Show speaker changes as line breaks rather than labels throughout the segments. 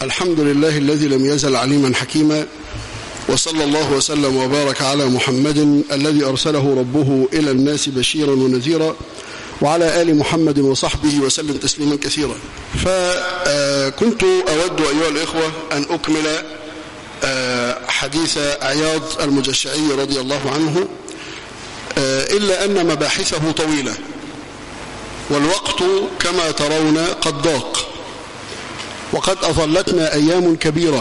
الحمد لله الذي لم يزل عليما حكيما وصلى الله وسلم وبارك على محمد الذي أرسله ربه إلى الناس بشيرا ونذيرا وعلى آل محمد وصحبه وسلم تسليما كثيرا فكنت أود أيها الإخوة أن أكمل حديث عياض المجشعي رضي الله عنه إلا أن مباحثه طويلة والوقت كما ترون قد ضاق وقد أظلتنا أيام كبيرة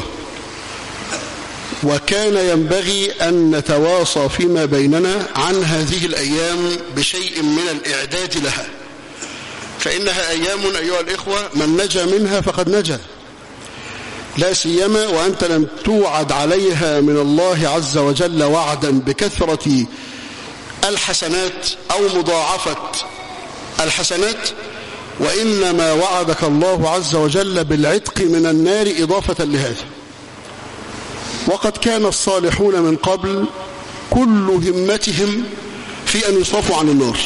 وكان ينبغي أن نتواصى فيما بيننا عن هذه الأيام بشيء من الإعداد لها فإنها أيام أيها الإخوة من نجا منها فقد نجا لا سيما وأنت لم توعد عليها من الله عز وجل وعدا بكثرة الحسنات أو مضاعفة الحسنات وإنما وعدك الله عز وجل بالعتق من النار إضافة لهذا وقد كان الصالحون من قبل كل همتهم في أن يصرفوا عن النار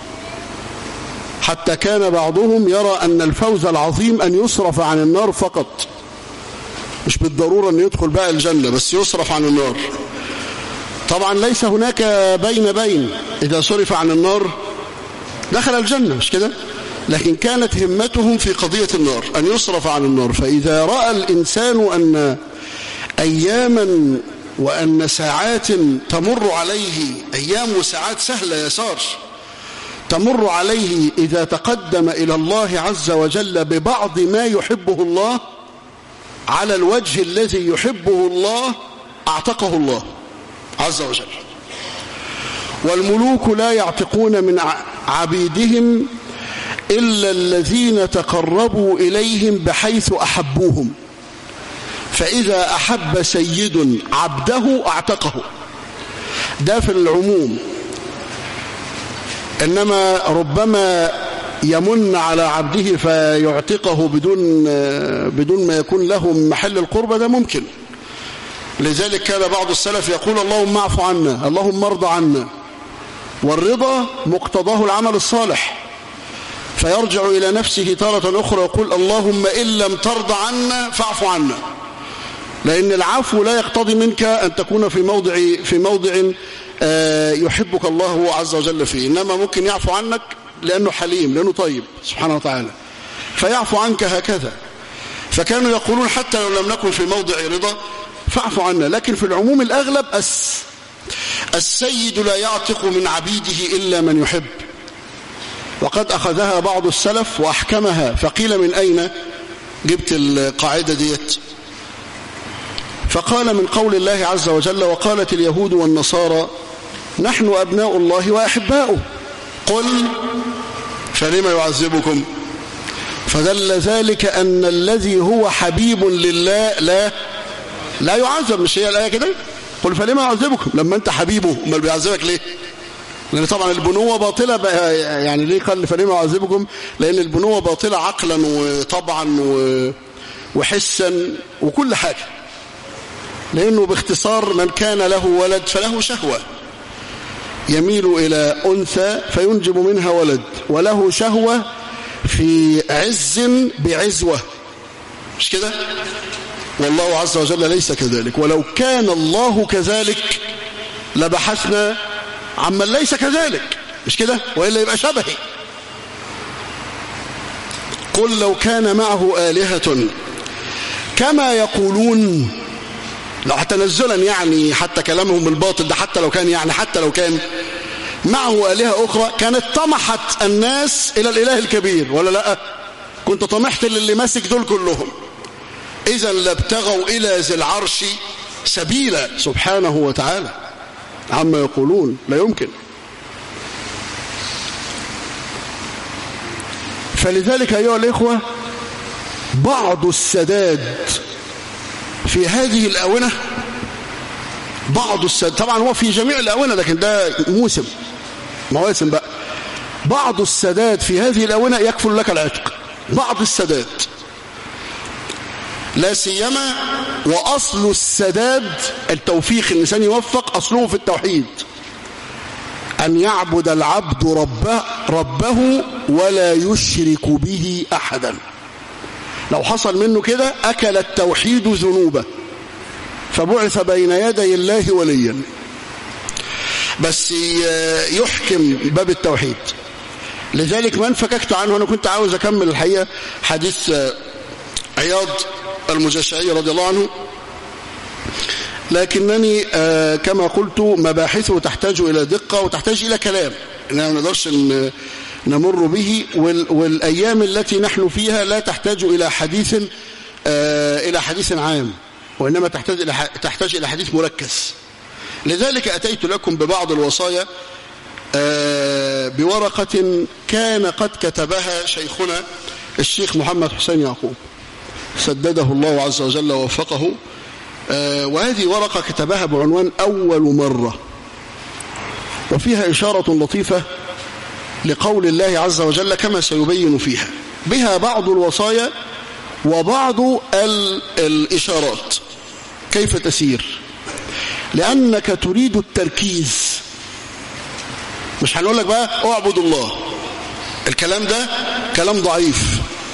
حتى كان بعضهم يرى أن الفوز العظيم أن يصرف عن النار فقط مش بالضرورة أن يدخل بقى الجنة بس يصرف عن النار طبعا ليس هناك بين بين إذا صرف عن النار دخل الجنة مش كده لكن كانت همتهم في قضية النار أن يصرف عن النار فإذا رأى الإنسان أن أياما وأن ساعات تمر عليه أيام وساعات سهلة يسار تمر عليه إذا تقدم إلى الله عز وجل ببعض ما يحبه الله على الوجه الذي يحبه الله أعتقه الله عز وجل والملوك لا يعتقون من عبيدهم إلا الذين تقربوا إليهم بحيث أحبوهم فإذا أحب سيد عبده أعتقه ده في العموم إنما ربما يمن على عبده فيعتقه بدون بدون ما يكون له محل القربة ده ممكن لذلك كان بعض السلف يقول اللهم اعف عنا اللهم ارضى عنا والرضا مقتضاه العمل الصالح فيرجع إلى نفسه تارة أخرى ويقول اللهم إن لم ترضى عنا فاعف عنا لأن العفو لا يقتضي منك أن تكون في موضع في موضع يحبك الله عز وجل فيه إنما ممكن يعفو عنك لأنه حليم لأنه طيب سبحانه وتعالى فيعفو عنك هكذا فكانوا يقولون حتى لو لم نكن في موضع رضا فاعف عنا لكن في العموم الأغلب أس السيد لا يعتق من عبيده إلا من يحب وقد أخذها بعض السلف وأحكمها فقيل من أين جبت القاعدة ديت فقال من قول الله عز وجل وقالت اليهود والنصارى نحن أبناء الله وأحباؤه قل فلما يعذبكم فدل ذلك أن الذي هو حبيب لله لا لا يعذب مش هي الآية كده قل فلما يعذبكم لما أنت حبيبه ما بيعذبك ليه لأن طبعا البنوة باطلة يعني ليه قال فلما يعذبكم لأن البنوة باطلة عقلا وطبعا وحسا وكل حاجة لأنه باختصار من كان له ولد فله شهوة يميل إلى أنثى فينجب منها ولد وله شهوة في عز بعزوة مش كده والله عز وجل ليس كذلك ولو كان الله كذلك لبحثنا عمن ليس كذلك مش كده وإلا يبقى شبهي قل لو كان معه آلهة كما يقولون لو تنزلا يعني حتى كلامهم الباطل ده حتى لو كان يعني حتى لو كان معه آلهة أخرى كانت طمحت الناس إلى الإله الكبير ولا لا كنت طمحت للي ماسك دول كلهم إذا لابتغوا إلى ذي العرش سبيلا سبحانه وتعالى عما يقولون لا يمكن فلذلك أيها الإخوة بعض السداد في هذه الآونة بعض السداد طبعا هو في جميع الآونة لكن ده موسم مواسم بقى بعض السداد في هذه الآونة يكفل لك العتق بعض السداد لا سيما وأصل السداد التوفيق الإنسان يوفق أصله في التوحيد أن يعبد العبد ربه, ربه ولا يشرك به أحدا لو حصل منه كده أكل التوحيد ذنوبه فبعث بين يدي الله وليا بس يحكم باب التوحيد لذلك ما انفككت عنه أنا كنت عاوز أكمل الحقيقة حديث عياض المجشعي رضي الله عنه لكنني كما قلت مباحثه تحتاج إلى دقة وتحتاج إلى كلام إننا ما نقدرش نمر به والأيام التي نحن فيها لا تحتاج إلى حديث إلى حديث عام وإنما تحتاج إلى تحتاج إلى حديث مركز لذلك أتيت لكم ببعض الوصايا بورقة كان قد كتبها شيخنا الشيخ محمد حسين يعقوب سدده الله عز وجل ووفقه وهذه ورقة كتبها بعنوان أول مرة وفيها إشارة لطيفة لقول الله عز وجل كما سيبين فيها بها بعض الوصايا وبعض الإشارات كيف تسير لأنك تريد التركيز مش هنقول لك بقى اعبد الله الكلام ده كلام ضعيف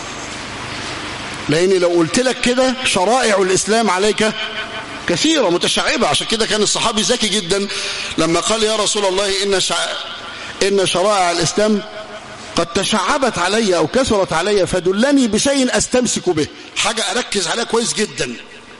لأني لو قلت لك كده شرائع الإسلام عليك كثيرة متشعبة عشان كده كان الصحابي ذكي جدا لما قال يا رسول الله إن, شع... إن شرائع الإسلام قد تشعبت علي أو كثرت علي فدلني بشيء أستمسك به حاجة أركز عليها كويس جدا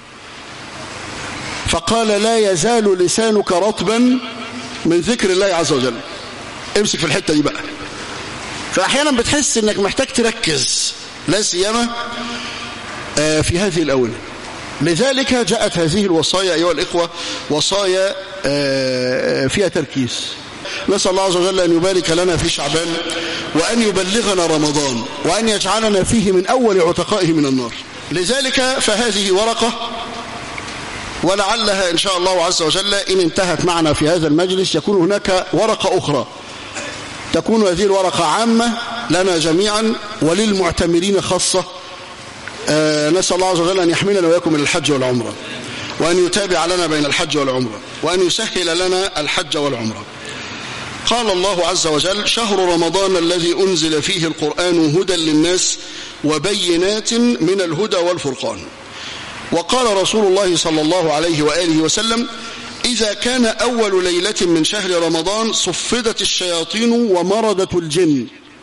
فقال لا يزال لسانك رطبا من ذكر الله عز وجل امسك في الحتة دي بقى فأحيانا بتحس انك محتاج تركز لا سيما في هذه الأونة لذلك جاءت هذه الوصايا أيها الإخوة وصايا فيها تركيز نسأل الله عز وجل أن يبارك لنا في شعبان وأن يبلغنا رمضان وأن يجعلنا فيه من أول عتقائه من النار لذلك فهذه ورقة ولعلها إن شاء الله عز وجل إن انتهت معنا في هذا المجلس يكون هناك ورقة أخرى تكون هذه الورقة عامة لنا جميعا وللمعتمرين خاصة آه نسأل الله عز وجل أن يحملنا وياكم من الحج والعمرة وأن يتابع لنا بين الحج والعمرة وأن يسهل لنا الحج والعمرة قال الله عز وجل شهر رمضان الذي أنزل فيه القرآن هدى للناس وبينات من الهدى والفرقان وقال رسول الله صلى الله عليه وآله وسلم إذا كان أول ليلة من شهر رمضان صفدت الشياطين ومردت الجن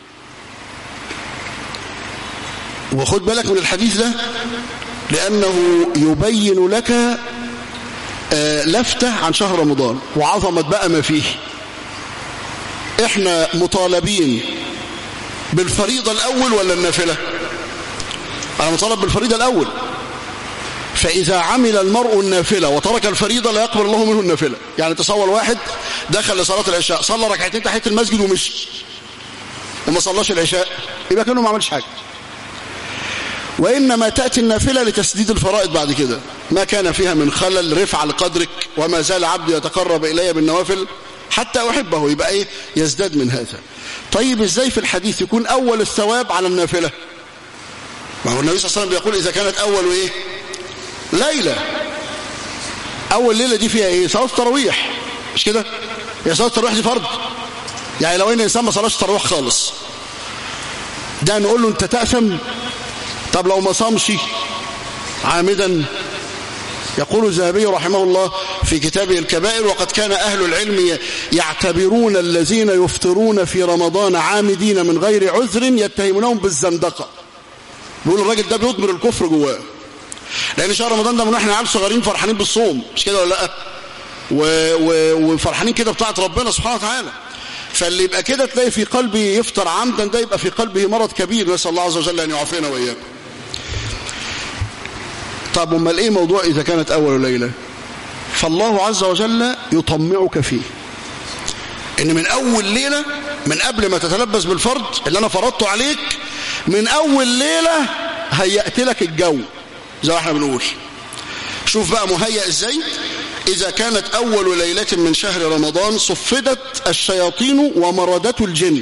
وخد بالك من الحديث ده لأنه يبين لك لفتة عن شهر رمضان وعظمت بقى ما فيه احنا مطالبين بالفريضة الأول ولا النافلة أنا مطالب بالفريضة الأول فإذا عمل المرء النافلة وترك الفريضة لا يقبل الله منه النافلة يعني تصور واحد دخل لصلاة العشاء صلى ركعتين تحت المسجد ومشي وما صلاش العشاء يبقى كانه ما عملش حاجة وإنما تأتي النافلة لتسديد الفرائض بعد كده ما كان فيها من خلل رفع لقدرك وما زال عبدي يتقرب إلي بالنوافل حتى أحبه يبقى إيه يزداد من هذا طيب إزاي في الحديث يكون أول الثواب على النافلة ما هو النبي صلى الله عليه وسلم بيقول إذا كانت أول إيه ليلة أول ليلة دي فيها إيه صلاة التراويح مش كده هي صلاة التراويح دي فرض يعني لو إن إنسان ما صلاش التراويح خالص ده نقول له أنت تأثم طب لو ما صامش عامدا يقول الذهبي رحمه الله في كتابه الكبائر وقد كان أهل العلم يعتبرون الذين يفطرون في رمضان عامدين من غير عذر يتهمونهم بالزندقة بيقول الراجل ده بيضمر الكفر جواه لأن شهر رمضان ده من احنا عيال صغيرين فرحانين بالصوم مش كده ولا لا و... و... وفرحانين كده بطاعة ربنا سبحانه وتعالى فاللي يبقى كده تلاقي في قلبه يفطر عمدا ده يبقى في قلبه مرض كبير نسأل الله عز وجل أن يعافينا وإياكم طب امال ايه موضوع إذا كانت أول ليلة فالله عز وجل يطمعك فيه ان من أول ليلة من قبل ما تتلبس بالفرض اللي أنا فرضته عليك من أول ليلة هيأت لك الجو زي ما احنا بنقول شوف بقى مهيأ ازاي إذا كانت أول ليلة من شهر رمضان صفدت الشياطين ومردت الجن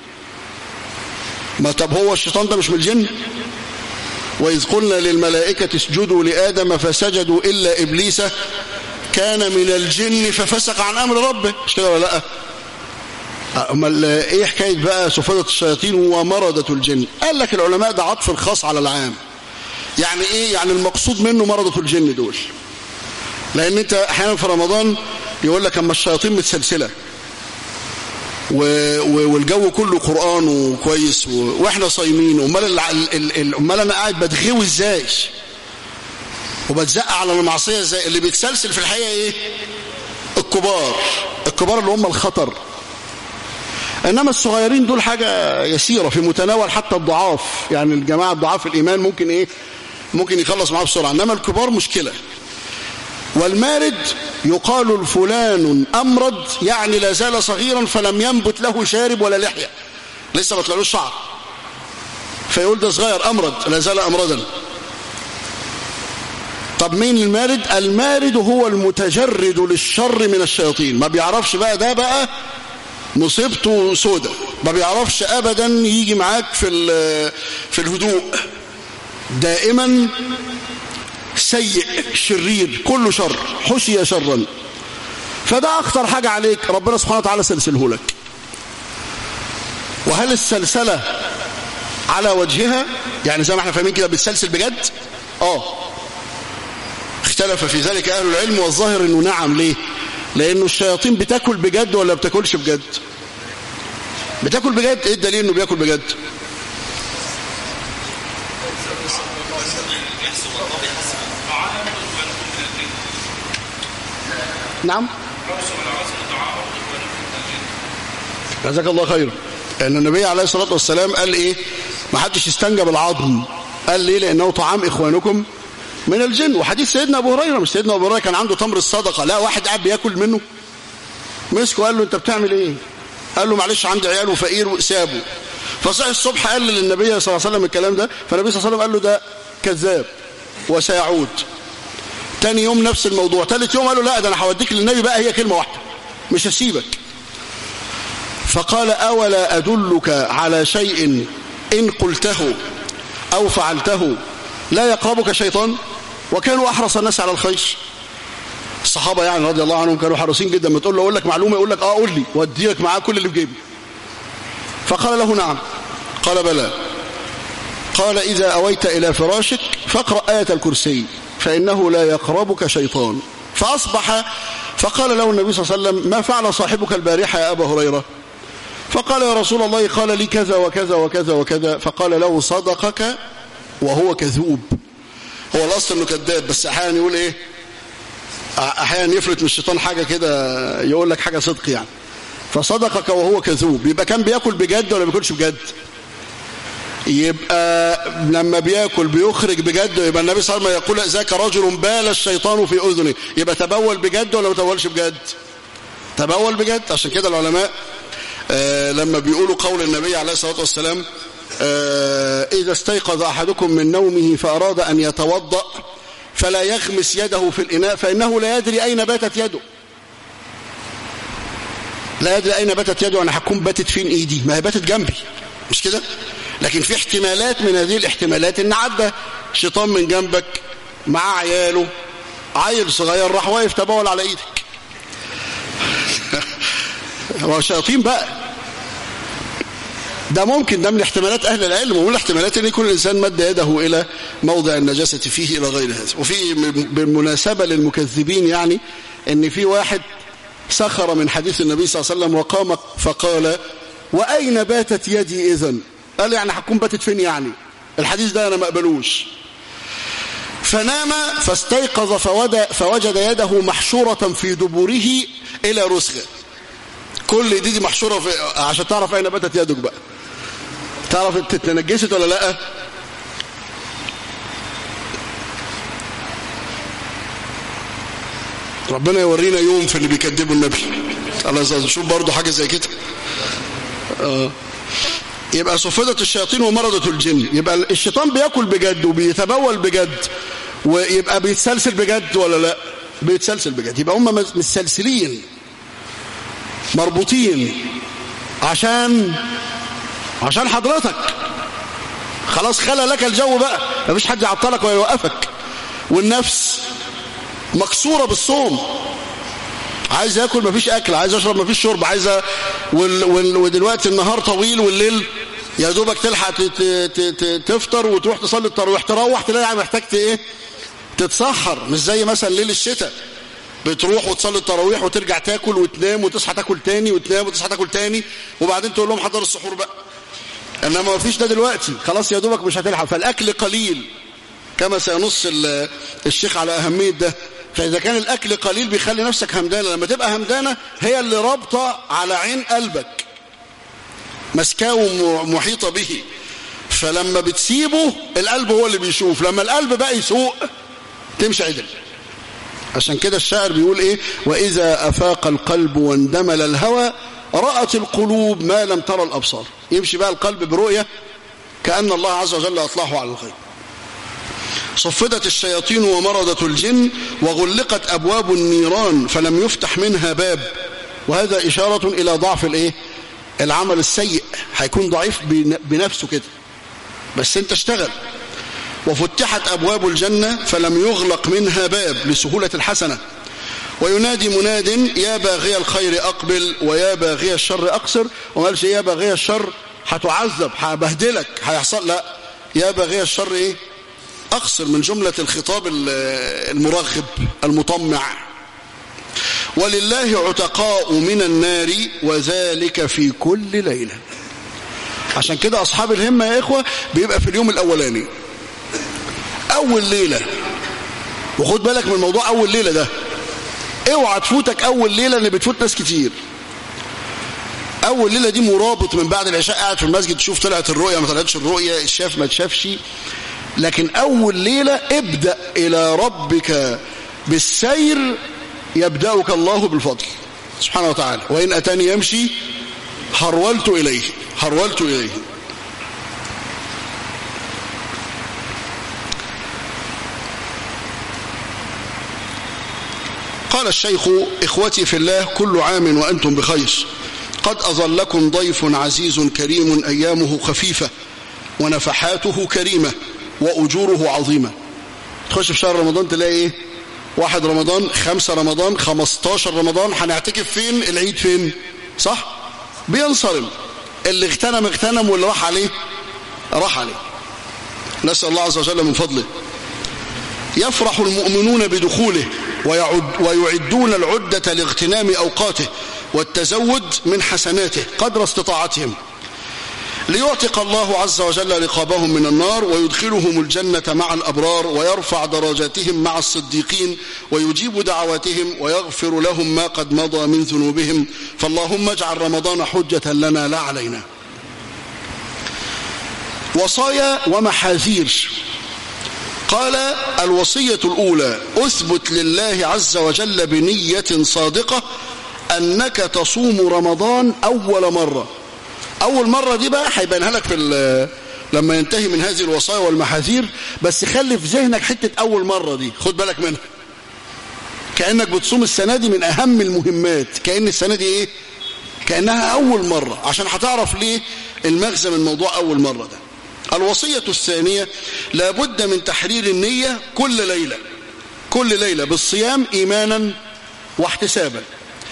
ما طب هو الشيطان ده مش من الجن وإذ قلنا للملائكة اسجدوا لآدم فسجدوا إلا إبليس كان من الجن ففسق عن أمر ربه مش كده ولا لا أمال إيه حكاية بقى صفدت الشياطين ومردت الجن قال لك العلماء ده عطف الخاص على العام يعني ايه يعني المقصود منه مرضة الجن دول لان انت احيانا في رمضان يقول لك اما الشياطين متسلسله و... و... والجو كله قران وكويس و... واحنا صايمين امال ال... ال... ال... امال انا قاعد بتغوي ازاي وبتزق على المعصيه ازاي اللي بيتسلسل في الحقيقه ايه الكبار الكبار اللي هم الخطر انما الصغيرين دول حاجه يسيره في متناول حتى الضعاف يعني الجماعه الضعاف الايمان ممكن ايه ممكن يخلص معاه بسرعه انما الكبار مشكله والمارد يقال الفلان أمرد يعني لا زال صغيرا فلم ينبت له شارب ولا لحية لسه ما طلعلوش شعر فيقول ده صغير أمرد لا زال أمردا طب مين المارد المارد هو المتجرد للشر من الشياطين ما بيعرفش بقى ده بقى مصيبته سودة ما بيعرفش أبدا يجي معاك في في الهدوء دائما سيء شرير كله شر حشي شرا فده أخطر حاجة عليك ربنا سبحانه وتعالى سلسله لك وهل السلسلة على وجهها يعني زي ما احنا فاهمين كده بتسلسل بجد اه اختلف في ذلك أهل العلم والظاهر انه نعم ليه لانه الشياطين بتاكل بجد ولا بتاكلش بجد بتاكل بجد ايه الدليل انه بياكل بجد نعم جزاك الله خير لأن النبي عليه الصلاة والسلام قال إيه ما حدش يستنجب العظم قال ليه لأنه طعام إخوانكم من الجن وحديث سيدنا أبو هريرة مش سيدنا أبو هريرة كان عنده تمر الصدقة لا واحد قاعد بياكل منه مسكه قال له أنت بتعمل إيه قال له معلش عندي عيال وفقير وسابه فصحي الصبح قال للنبي صلى الله عليه وسلم الكلام ده فالنبي صلى الله عليه وسلم قال له ده كذاب وسيعود تاني يوم نفس الموضوع تالت يوم قالوا لا ده انا هوديك للنبي بقى هي كلمة واحدة مش هسيبك فقال أولا أدلك على شيء إن قلته أو فعلته لا يقربك شيطان وكانوا أحرص الناس على الخير الصحابة يعني رضي الله عنهم كانوا حريصين جدا ما تقول له أقول لك معلومة يقول لك آه قول لي واديك معاه كل اللي في جيبي فقال له نعم قال بلى قال إذا أويت إلى فراشك فاقرأ آية الكرسي فإنه لا يقربك شيطان فأصبح فقال له النبي صلى الله عليه وسلم ما فعل صاحبك البارحة يا أبا هريرة فقال يا رسول الله قال لي كذا وكذا وكذا وكذا فقال له صدقك وهو كذوب هو الأصل أنه كذاب بس أحيانا يقول إيه أحيانا يفلت من الشيطان حاجة كده يقول لك حاجة صدق يعني فصدقك وهو كذوب يبقى كان بياكل بجد ولا بياكلش بجد يبقى لما بياكل بيخرج بجد يبقى النبي صلى الله عليه وسلم يقول ذاك رجل بال الشيطان في أذنه يبقى تبول بجد ولا ما تبولش بجد تبول بجد عشان كده العلماء آه لما بيقولوا قول النبي عليه الصلاة والسلام آه إذا استيقظ أحدكم من نومه فأراد أن يتوضأ فلا يغمس يده في الإناء فإنه لا يدري أين باتت يده لا يدري أين باتت يده أنا هكون باتت فين إيدي ما هي باتت جنبي مش كده لكن في احتمالات من هذه الاحتمالات ان عدى شيطان من جنبك مع عياله عيل صغير راح واقف تبول على ايدك هو شياطين بقى ده ممكن ده من احتمالات اهل العلم ومن الاحتمالات ان يكون الانسان مد يده الى موضع النجاسه فيه الى غير هذا وفي بالمناسبه للمكذبين يعني ان في واحد سخر من حديث النبي صلى الله عليه وسلم وقام فقال واين باتت يدي اذن قال يعني هتكون باتت فين يعني الحديث ده انا ما اقبلوش فنام فاستيقظ فوجد يده محشورة في دبره إلى رسغة كل دي دي محشورة في عشان تعرف أين باتت يدك بقى تعرف تتنجست ولا لا ربنا يورينا يوم في اللي بيكذبوا النبي الله يسعدك شوف برضه حاجة زي كده آه. يبقى صفدت الشياطين ومرضت الجن يبقى الشيطان بياكل بجد وبيتبول بجد ويبقى بيتسلسل بجد ولا لا بيتسلسل بجد يبقى هم متسلسلين مربوطين عشان عشان حضرتك خلاص خلى لك الجو بقى مفيش حد يعطلك ولا يوقفك والنفس مكسورة بالصوم عايز ياكل مفيش اكل عايز اشرب مفيش شرب عايز وال... وال... ودلوقتي النهار طويل والليل يا دوبك تلحق تفطر وتروح تصلي التراويح تروح تلاقي محتاج ايه تتسحر مش زي مثلا ليل الشتاء بتروح وتصلي التراويح وترجع تاكل وتنام وتصحى تاكل تاني وتنام وتصحى تاكل تاني وبعدين تقول لهم حضر السحور بقى انما ما فيش ده دلوقتي خلاص يا دوبك مش هتلحق فالاكل قليل كما سينص الشيخ على اهميه ده فاذا كان الاكل قليل بيخلي نفسك همدانه لما تبقى همدانه هي اللي رابطه على عين قلبك مسكاه ومحيطه به فلما بتسيبه القلب هو اللي بيشوف لما القلب بقى يسوق تمشي عدل عشان كده الشاعر بيقول ايه واذا افاق القلب واندمل الهوى رأت القلوب ما لم ترى الأبصار يمشي بقى القلب برؤية كأن الله عز وجل أطلعه على الخير صفدت الشياطين ومرضت الجن وغلقت أبواب النيران فلم يفتح منها باب وهذا إشارة إلى ضعف الإيه؟ العمل السيء هيكون ضعيف بنفسه كده بس انت اشتغل وفتحت أبواب الجنة فلم يغلق منها باب لسهولة الحسنة وينادي مناد يا باغي الخير أقبل ويا باغي الشر أقصر وما قالش يا باغي الشر هتعذب هبهدلك هيحصل لا يا باغي الشر إيه أقصر من جملة الخطاب المرغب المطمع ولله عتقاء من النار وذلك في كل ليلة عشان كده أصحاب الهمة يا إخوة بيبقى في اليوم الأولاني أول ليلة وخد بالك من موضوع أول ليلة ده اوعى تفوتك اول ليله اللي بتفوت ناس كتير اول ليله دي مرابط من بعد العشاء قاعد في المسجد تشوف طلعت الرؤيه ما طلعتش الرؤيه الشاف ما تشافش لكن اول ليله ابدا الى ربك بالسير يبداك الله بالفضل سبحانه وتعالى وان اتاني يمشي هرولت اليه هرولت اليه قال الشيخ إخوتي في الله كل عام وأنتم بخير قد أظلكم ضيف عزيز كريم أيامه خفيفة ونفحاته كريمة وأجوره عظيمة تخش في شهر رمضان تلاقي إيه واحد رمضان خمسة رمضان خمستاشر رمضان هنعتكف فين العيد فين صح بينصرم اللي اغتنم اغتنم واللي راح عليه راح عليه نسأل الله عز وجل من فضله يفرح المؤمنون بدخوله ويعد ويعدون العدة لاغتنام أوقاته والتزود من حسناته قدر استطاعتهم ليعتق الله عز وجل رقابهم من النار ويدخلهم الجنة مع الأبرار ويرفع درجاتهم مع الصديقين ويجيب دعواتهم ويغفر لهم ما قد مضى من ذنوبهم فاللهم اجعل رمضان حجة لنا لا علينا وصايا ومحاذير قال الوصية الأولى أثبت لله عز وجل بنية صادقة أنك تصوم رمضان أول مرة أول مرة دي بقى هيبانها لك في لما ينتهي من هذه الوصايا والمحاذير بس خلي في ذهنك حتة أول مرة دي خد بالك منها كأنك بتصوم السنة دي من أهم المهمات كأن السنة دي إيه كأنها أول مرة عشان هتعرف ليه المغزى من موضوع أول مرة ده الوصية الثانية لابد من تحرير النية كل ليلة كل ليلة بالصيام إيمانا واحتسابا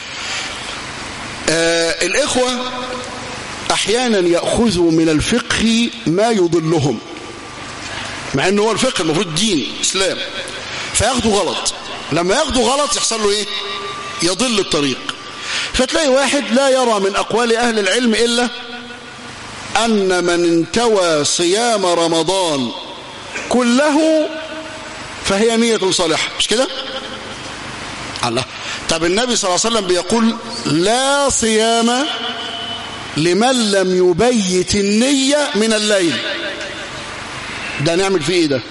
آه الإخوة أحيانا يأخذوا من الفقه ما يضلهم مع أنه هو الفقه المفروض دين إسلام فياخدوا غلط لما ياخدوا غلط يحصل له إيه يضل الطريق فتلاقي واحد لا يرى من أقوال أهل العلم إلا أن من انتوى صيام رمضان كله فهي نية صالحة مش كده الله طب النبي صلى الله عليه وسلم بيقول لا صيام لمن لم يبيت النية من الليل ده نعمل فيه ايه ده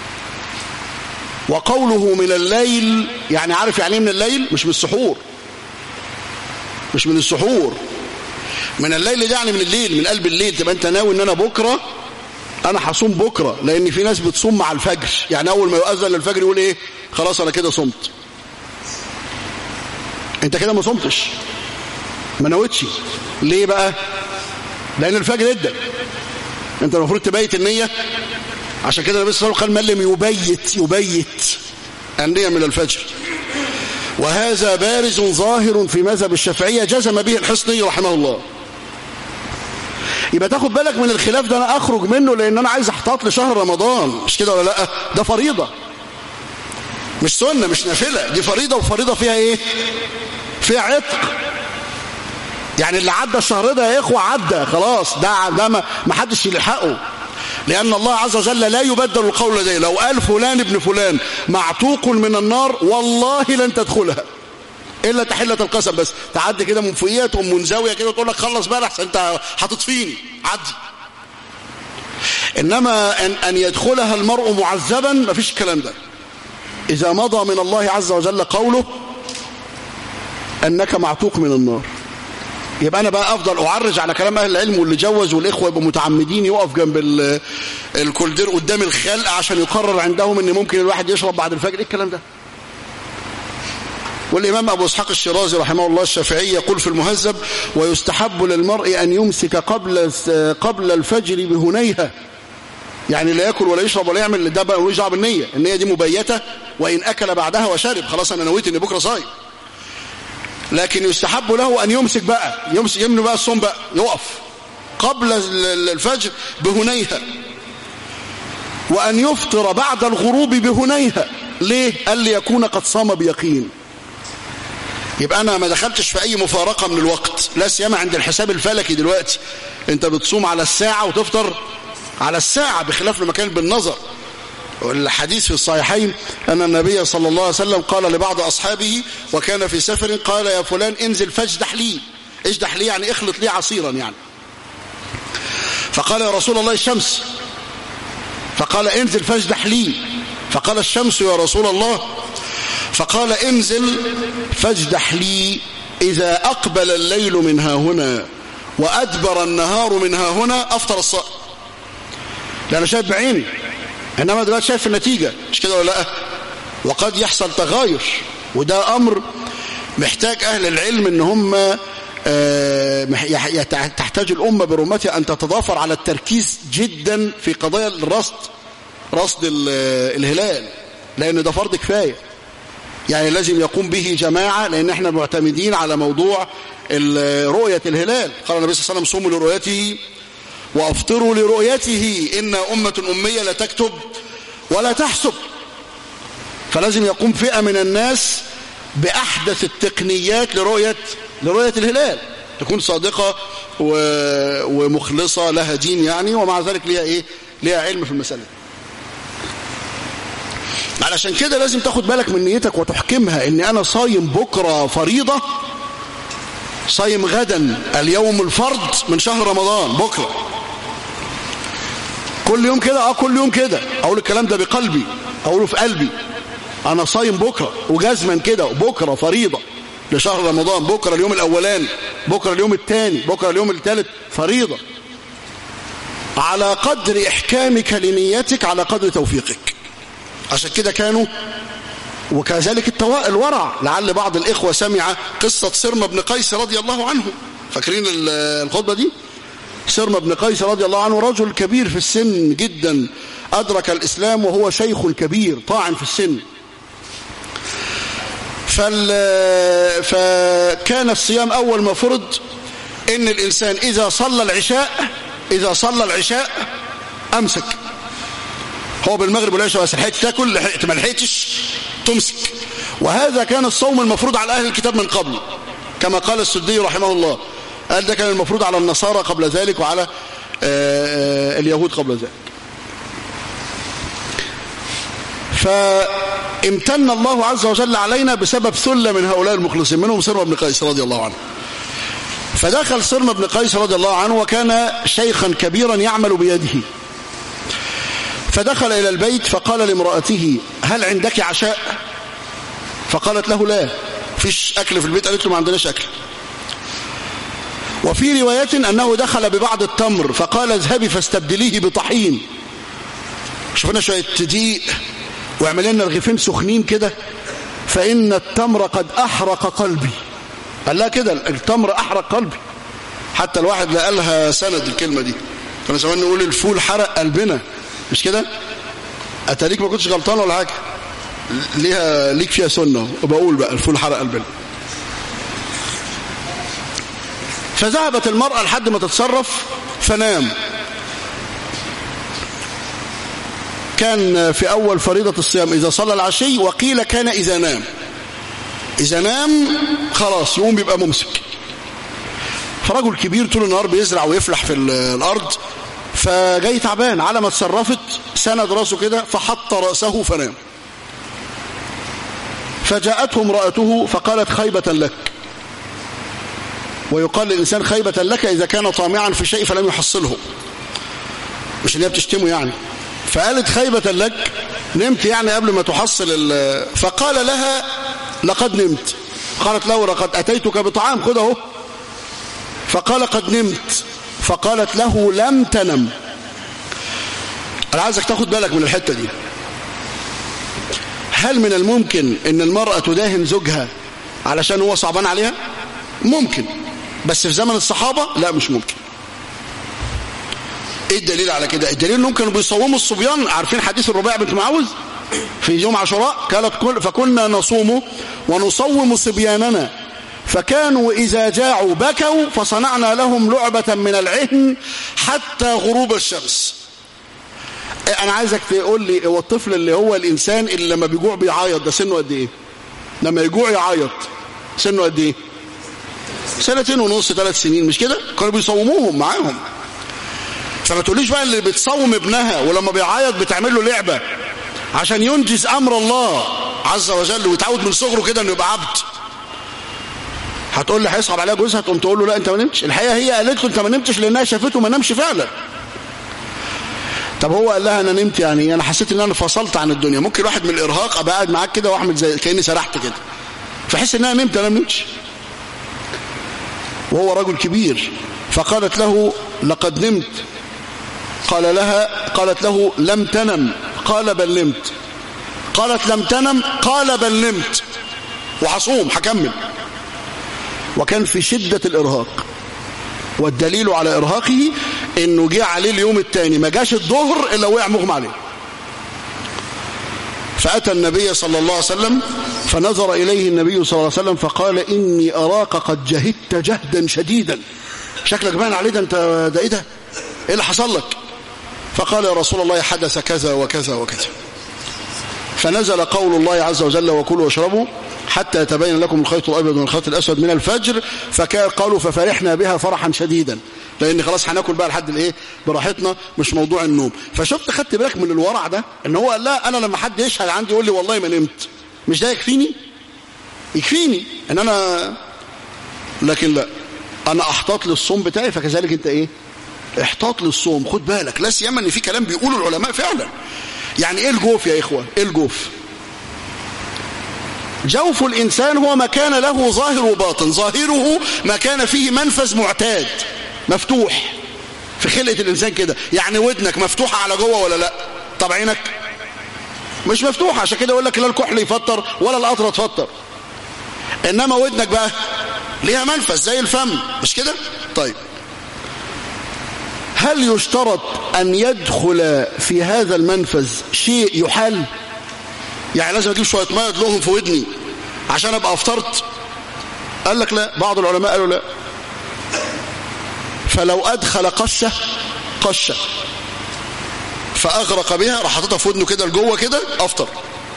وقوله من الليل يعني عارف يعني من الليل مش من السحور مش من السحور من الليل ده يعني من الليل من قلب الليل تبقى انت ناوي ان انا بكرة انا هصوم بكرة لان في ناس بتصوم مع الفجر يعني اول ما يؤذن للفجر يقول ايه خلاص انا كده صمت انت كده ما صمتش ما نويتش ليه بقى لان الفجر ادى انت المفروض تبيت النية عشان كده النبي صلى الله عليه وسلم قال ملم يبيت يبيت النية من الفجر وهذا بارز ظاهر في مذهب الشافعية جزم به الحصني رحمه الله يبقى تاخد بالك من الخلاف ده انا اخرج منه لان انا عايز احتاط لشهر رمضان مش كده ولا لا ده فريضة مش سنة مش نافلة دي فريضة وفريضة فيها ايه فيها عتق يعني اللي عدى الشهر ده يا اخوة عدى خلاص ده ده ما ما حدش يلحقه لأن الله عز وجل لا يبدل القول ده لو قال فلان ابن فلان معتوق من النار والله لن تدخلها إلا تحلة القسم بس تعدي كده من فوقيها تقوم منزوية كده وتقول لك خلص بقى لحسن أنت هتطفيني عدي إنما أن, أن يدخلها المرء معذبا ما فيش الكلام ده إذا مضى من الله عز وجل قوله أنك معتوق من النار يبقى أنا بقى أفضل أعرج على كلام أهل العلم واللي جوز والإخوة يبقوا متعمدين يقف جنب الكولدير قدام الخلق عشان يقرر عندهم أن ممكن الواحد يشرب بعد الفجر إيه الكلام ده والإمام أبو إسحاق الشيرازي رحمه الله الشافعي يقول في المهذب ويستحب للمرء أن يمسك قبل قبل الفجر بهنيها يعني لا يأكل ولا يشرب ولا يعمل ده بقى ويجع بالنية النية دي مبيتة وإن أكل بعدها وشرب خلاص أنا نويت إن بكرة صايم لكن يستحب له أن يمسك بقى يمسك يمني بقى الصوم بقى يقف قبل الفجر بهنيها وأن يفطر بعد الغروب بهنيها ليه؟ قال ليكون قد صام بيقين يبقى أنا ما دخلتش في أي مفارقة من الوقت لا سيما عند الحساب الفلكي دلوقتي أنت بتصوم على الساعة وتفطر على الساعة بخلاف لما كان بالنظر والحديث في الصحيحين أن النبي صلى الله عليه وسلم قال لبعض أصحابه وكان في سفر قال يا فلان انزل فاجدح لي اجدح لي يعني اخلط لي عصيرا يعني فقال يا رسول الله الشمس فقال انزل فاجدح لي فقال الشمس يا رسول الله فقال انزل فاجدح لي إذا أقبل الليل منها هنا وأدبر النهار منها هنا أفطر الصائم لأن شايف بعيني إنما دلوقتي شايف النتيجة مش كده ولا لا وقد يحصل تغاير وده أمر محتاج أهل العلم إن هم تحتاج الأمة برمتها أن تتضافر على التركيز جدا في قضايا الرصد رصد الهلال لأن ده فرض كفاية يعني لازم يقوم به جماعة لأن احنا معتمدين على موضوع رؤية الهلال قال النبي صلى الله عليه وسلم صوموا لرؤيته وأفطروا لرؤيته إن أمة أمية لا تكتب ولا تحسب فلازم يقوم فئة من الناس بأحدث التقنيات لرؤية لرؤية الهلال تكون صادقة ومخلصة لها دين يعني ومع ذلك ليها إيه ليها علم في المسألة علشان كده لازم تاخد بالك من نيتك وتحكمها ان انا صايم بكرة فريضة صايم غدا اليوم الفرض من شهر رمضان بكرة كل يوم كده اه كل يوم كده اقول الكلام ده بقلبي اقوله في قلبي انا صايم بكرة وجزما كده بكرة فريضة لشهر رمضان بكرة اليوم الاولاني بكرة اليوم الثاني بكرة اليوم الثالث فريضة على قدر احكامك لنيتك على قدر توفيقك عشان كده كانوا وكذلك الورع لعل بعض الإخوة سمع قصة سرمة بن قيس رضي الله عنه فاكرين الخطبة دي سرمة بن قيس رضي الله عنه رجل كبير في السن جدا أدرك الإسلام وهو شيخ كبير طاعن في السن فال... فكان الصيام أول ما فرض إن الإنسان إذا صلى العشاء إذا صلى العشاء أمسك هو بالمغرب والعشاء بس لحقت تاكل لحقت ما لحقتش تمسك وهذا كان الصوم المفروض على أهل الكتاب من قبل كما قال السدي رحمه الله قال ده كان المفروض على النصارى قبل ذلك وعلى اليهود قبل ذلك فامتن الله عز وجل علينا بسبب ثلة من هؤلاء المخلصين منهم سرمة بن قيس رضي الله عنه فدخل سرمة بن قيس رضي الله عنه وكان شيخا كبيرا يعمل بيده فدخل إلى البيت فقال لامرأته هل عندك عشاء فقالت له لا فيش أكل في البيت قالت له ما عندناش أكل وفي رواية أنه دخل ببعض التمر فقال اذهبي فاستبدليه بطحين شوفنا شوية دقيق واعمل لنا رغيفين سخنين كده فإن التمر قد أحرق قلبي قال لها كده التمر أحرق قلبي حتى الواحد لقالها سند الكلمة دي كنا زمان نقول الفول حرق قلبنا مش كده اتاريك ما كنتش غلطان ولا حاجه ليها ليك فيها سنه وبقول بقى الفول حرق قلبنا فذهبت المرأة لحد ما تتصرف فنام كان في أول فريضة الصيام إذا صلى العشي وقيل كان إذا نام إذا نام خلاص يقوم بيبقى ممسك فرجل كبير طول النهار بيزرع ويفلح في الأرض فجاي تعبان على ما اتصرفت سند راسه كده فحط رأسه فنام فجاءته امرأته فقالت خيبة لك ويقال للإنسان خيبة لك إذا كان طامعا في شيء فلم يحصله مش اللي هي بتشتمه يعني فقالت خيبة لك نمت يعني قبل ما تحصل فقال لها لقد نمت قالت له لقد أتيتك بطعام خذ اهو فقال قد نمت فقالت له لم تنم أنا عايزك تاخد بالك من الحتة دي هل من الممكن ان المرأة تداهن زوجها علشان هو صعبان عليها ممكن بس في زمن الصحابة لا مش ممكن ايه الدليل على كده الدليل انهم كانوا بيصوموا الصبيان عارفين حديث الربيع بنت معوذ في يوم عاشوراء قالت كل فكنا نصوم ونصوم صبياننا فكانوا إذا جاعوا بكوا فصنعنا لهم لعبة من العهن حتى غروب الشمس أنا عايزك تقول لي هو الطفل اللي هو الإنسان اللي لما بيجوع بيعيط ده سنه قد إيه لما يجوع يعيط سنه قد إيه سنتين ونص ثلاث سنين مش كده كانوا بيصوموهم معاهم فما تقوليش بقى اللي بتصوم ابنها ولما بيعيط بتعمل له لعبة عشان ينجز أمر الله عز وجل ويتعود من صغره كده انه يبقى عبد هتقول لي هيصعب عليها جوزها تقوم تقول له لا انت ما نمتش الحقيقه هي قالت له انت ما نمتش لانها شافته ما نامش فعلا طب هو قال لها انا نمت يعني انا حسيت ان انا فصلت عن الدنيا ممكن واحد من الارهاق ابقى قاعد معاك كده واعمل زي كاني سرحت كده فحس ان انا نمت انا ما نمتش وهو رجل كبير فقالت له لقد نمت قال لها قالت له لم تنم قال بل نمت قالت لم تنم قال بل نمت وحصوم هكمل وكان في شدة الإرهاق والدليل على إرهاقه إنه جه عليه اليوم الثاني ما جاش الظهر إلا وقع مغمى عليه فأتى النبي صلى الله عليه وسلم فنظر إليه النبي صلى الله عليه وسلم فقال إني أراك قد جهدت جهدا شديدا شكلك باين عليه ده أنت ده إيه ده إيه اللي حصل لك فقال يا رسول الله حدث كذا وكذا وكذا فنزل قول الله عز وجل وكلوا واشربوا حتى يتبين لكم الخيط الأبيض من الخيط الأسود من الفجر فقالوا ففرحنا بها فرحا شديدا لأن خلاص هناكل بقى لحد الإيه براحتنا مش موضوع النوم فشفت خدت بالك من الورع ده إن هو قال لا أنا لما حد يشهد عندي يقول لي والله ما نمت مش ده يكفيني يكفيني إن أنا لكن لا أنا أحتاط للصوم بتاعي فكذلك أنت إيه احتاط للصوم خد بالك لا سيما ان في كلام بيقوله العلماء فعلا يعني ايه الجوف يا اخوه ايه الجوف جوف الانسان هو ما كان له ظاهر وباطن ظاهره ما كان فيه منفذ معتاد مفتوح في خلقه الانسان كده يعني ودنك مفتوحه على جوه ولا لا طب عينك مش مفتوحه عشان كده يقول لك لا الكحل يفطر ولا القطره تفطر انما ودنك بقى ليها منفذ زي الفم مش كده طيب هل يشترط أن يدخل في هذا المنفذ شيء يحال يعني لازم أجيب شوية مية أدلوهم في ودني عشان أبقى أفطرت قال لك لا بعض العلماء قالوا لا فلو أدخل قشة قشة فأغرق بها راح حاططها في ودنه كده لجوه كده أفطر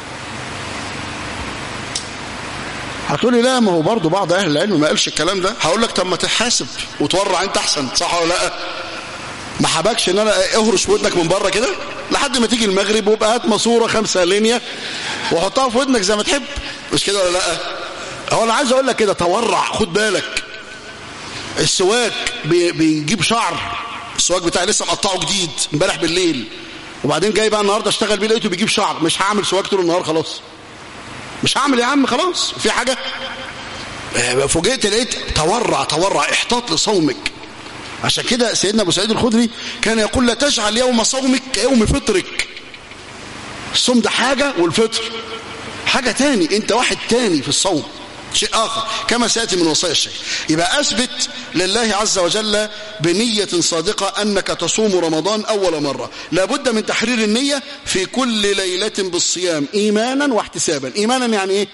هتقولي لا ما هو برضه بعض أهل العلم ما قالش الكلام ده هقول لك طب ما تحاسب وتورع أنت أحسن صح ولا لا ما حبكش ان انا اهرش ودنك من بره كده لحد ما تيجي المغرب ويبقى هات ماسوره خمسة لينيا وحطها في ودنك زي ما تحب مش كده ولا لا هو انا عايز اقول لك كده تورع خد بالك السواك بي بيجيب شعر السواك بتاعي لسه مقطعه جديد امبارح بالليل وبعدين جاي بقى النهارده اشتغل بيه لقيته بيجيب شعر مش هعمل سواك طول النهار خلاص مش هعمل يا عم خلاص في حاجه فوجئت لقيت تورع تورع احتاط لصومك عشان كده سيدنا ابو سعيد الخدري كان يقول لا تجعل يوم صومك كيوم فطرك الصوم ده حاجة والفطر حاجة تاني انت واحد تاني في الصوم شيء آخر كما سيأتي من وصايا الشيخ يبقى أثبت لله عز وجل بنية صادقة أنك تصوم رمضان أول مرة لابد من تحرير النية في كل ليلة بالصيام إيمانا واحتسابا إيمانا يعني إيه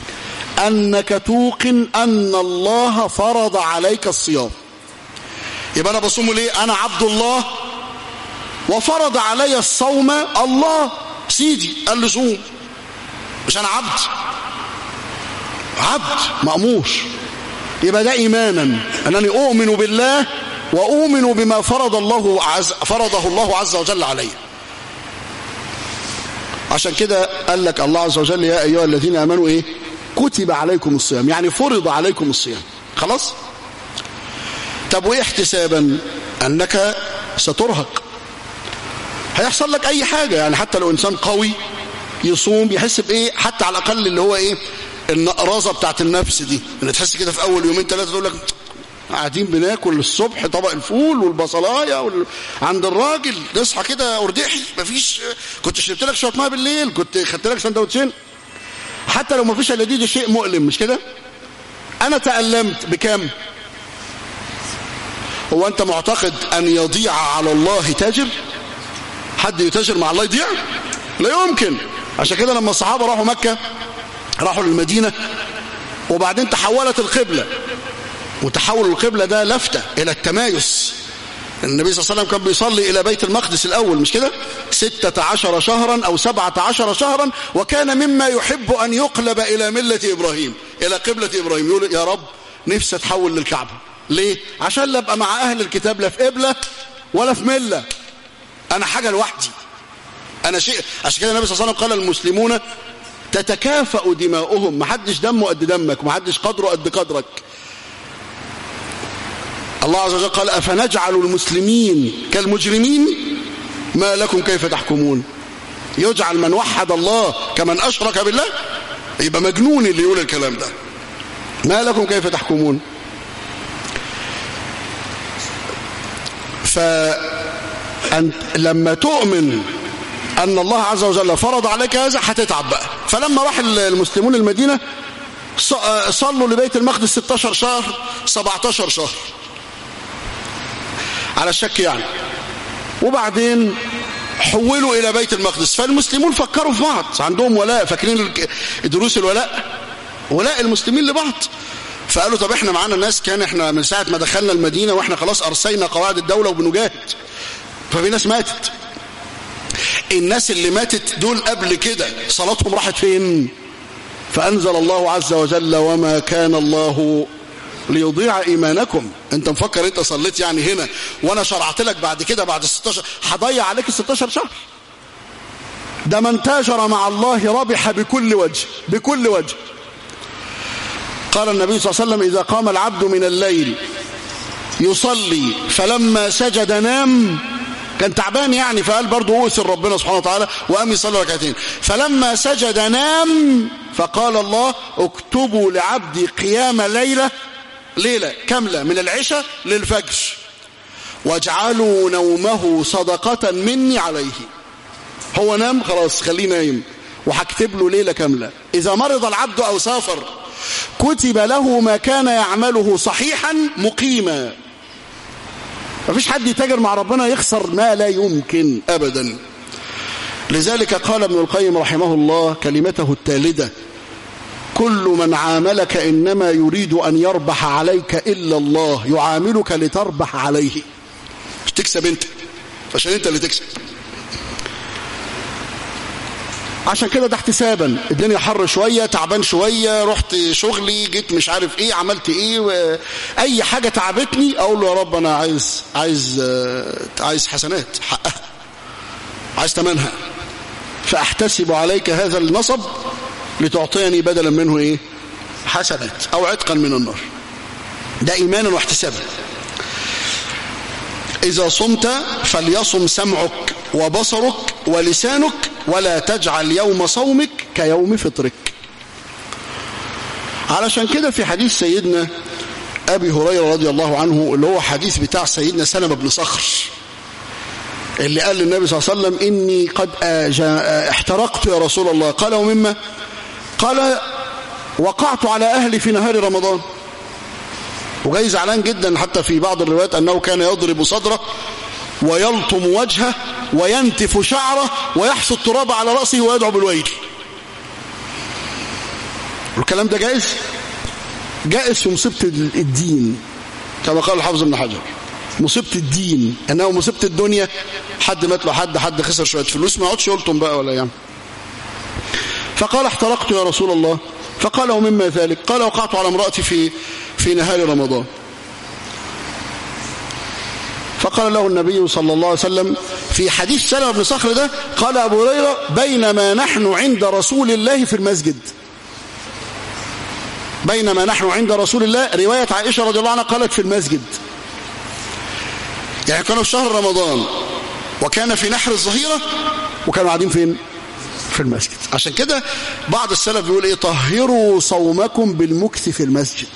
أنك توقن أن الله فرض عليك الصيام يبقى أنا بصوم ليه أنا عبد الله وفرض علي الصوم الله سيدي قال لي صوم مش أنا عبد عبد مأمور يبقى ده إيمانا أنني أؤمن بالله وأؤمن بما فرض الله عز فرضه الله عز وجل علي عشان كده قال لك الله عز وجل يا أيها الذين آمنوا إيه كتب عليكم الصيام يعني فرض عليكم الصيام خلاص طب وإيه احتسابا أنك سترهق هيحصل لك أي حاجة يعني حتى لو إنسان قوي يصوم يحس بإيه حتى على الأقل اللي هو إيه النقرازة بتاعت النفس دي ان تحس كده في أول يومين ثلاثة تقول لك قاعدين بناكل الصبح طبق الفول والبصلايه وال... عند الراجل نصحى كده اردحي مفيش كنت شربت لك شويه ميه بالليل كنت خدت لك سندوتشين حتى لو مفيش الا دي, دي شيء مؤلم مش كده انا تألمت بكام هو انت معتقد ان يضيع على الله تاجر حد يتاجر مع الله يضيع لا يمكن عشان كده لما الصحابه راحوا مكه راحوا للمدينه وبعدين تحولت القبله وتحول القبلة ده لفتة إلى التمايز النبي صلى الله عليه وسلم كان بيصلي إلى بيت المقدس الأول مش كده ستة عشر شهرا أو سبعة عشر شهرا وكان مما يحب أن يقلب إلى ملة إبراهيم إلى قبلة إبراهيم يقول يا رب نفسي أتحول للكعبة ليه؟ عشان لا أبقى مع أهل الكتاب لا في قبلة ولا في ملة أنا حاجة لوحدي أنا شيء عشان كده النبي صلى الله عليه وسلم قال المسلمون تتكافأ دماؤهم محدش دمه قد دمك محدش قدره قد قدرك الله عز وجل قال أفنجعل المسلمين كالمجرمين ما لكم كيف تحكمون يجعل من وحد الله كمن أشرك بالله يبقى مجنون اللي يقول الكلام ده ما لكم كيف تحكمون فأنت لما تؤمن أن الله عز وجل فرض عليك هذا هتتعب بقى فلما راح المسلمون المدينة صلوا لبيت المقدس 16 شهر 17 شهر على الشك يعني وبعدين حولوا إلى بيت المقدس فالمسلمون فكروا في بعض عندهم ولاء فاكرين دروس الولاء ولاء المسلمين لبعض فقالوا طب احنا معانا ناس كان احنا من ساعة ما دخلنا المدينة واحنا خلاص أرسينا قواعد الدولة وبنجاهد ففي ناس ماتت الناس اللي ماتت دول قبل كده صلاتهم راحت فين فأنزل الله عز وجل وما كان الله ليضيع إيمانكم انت مفكر انت صليت يعني هنا وانا شرعت لك بعد كده بعد 16 هضيع عليك ال 16 شهر ده من تاجر مع الله ربح بكل وجه بكل وجه قال النبي صلى الله عليه وسلم إذا قام العبد من الليل يصلي فلما سجد نام كان تعبان يعني فقال برضه أوسر ربنا سبحانه وتعالى وقام يصلي ركعتين فلما سجد نام فقال الله اكتبوا لعبدي قيام ليلة ليلة كاملة من العشاء للفجر واجعلوا نومه صدقة مني عليه هو نام خلاص خليه نايم وهكتب له ليلة كاملة إذا مرض العبد أو سافر كتب له ما كان يعمله صحيحا مقيما مفيش حد يتاجر مع ربنا يخسر ما لا يمكن أبدا لذلك قال ابن القيم رحمه الله كلمته التالدة كل من عاملك إنما يريد أن يربح عليك إلا الله يعاملك لتربح عليه مش تكسب انت عشان انت اللي تكسب عشان كده ده احتسابا الدنيا حر شوية تعبان شوية رحت شغلي جيت مش عارف ايه عملت ايه و... اي حاجة تعبتني اقول له يا رب انا عايز عايز عايز حسنات حقها عايز تمنها فاحتسب عليك هذا النصب لتعطيني بدلا منه ايه حسنات او عتقا من النار ده ايمانا واحتسابا اذا صمت فليصم سمعك وبصرك ولسانك ولا تجعل يوم صومك كيوم فطرك علشان كده في حديث سيدنا أبي هريرة رضي الله عنه اللي هو حديث بتاع سيدنا سلمة بن صخر اللي قال للنبي صلى الله عليه وسلم إني قد احترقت يا رسول الله قال ومما قال وقعت على أهلي في نهار رمضان وجاي زعلان جدا حتى في بعض الروايات أنه كان يضرب صدره ويلطم وجهه وينتف شعره ويحصي التراب على رأسه ويدعو بالويل والكلام ده جائز جائز في مصيبة الدين كما قال الحافظ ابن حجر مصيبة الدين انه مصيبة الدنيا حد مات له حد حد خسر شوية فلوس ما يقعدش يلطم بقى ولا يعني فقال احترقت يا رسول الله فقال ومما ذلك قال وقعت على امرأتي في في نهار رمضان فقال له النبي صلى الله عليه وسلم في حديث سلمة بن صخر ده قال أبو هريرة بينما نحن عند رسول الله في المسجد بينما نحن عند رسول الله رواية عائشة رضي الله عنها قالت في المسجد يعني كانوا في شهر رمضان وكان في نحر الظهيرة وكانوا قاعدين فين في المسجد عشان كده بعض السلف بيقول ايه طهروا صومكم بالمكث في المسجد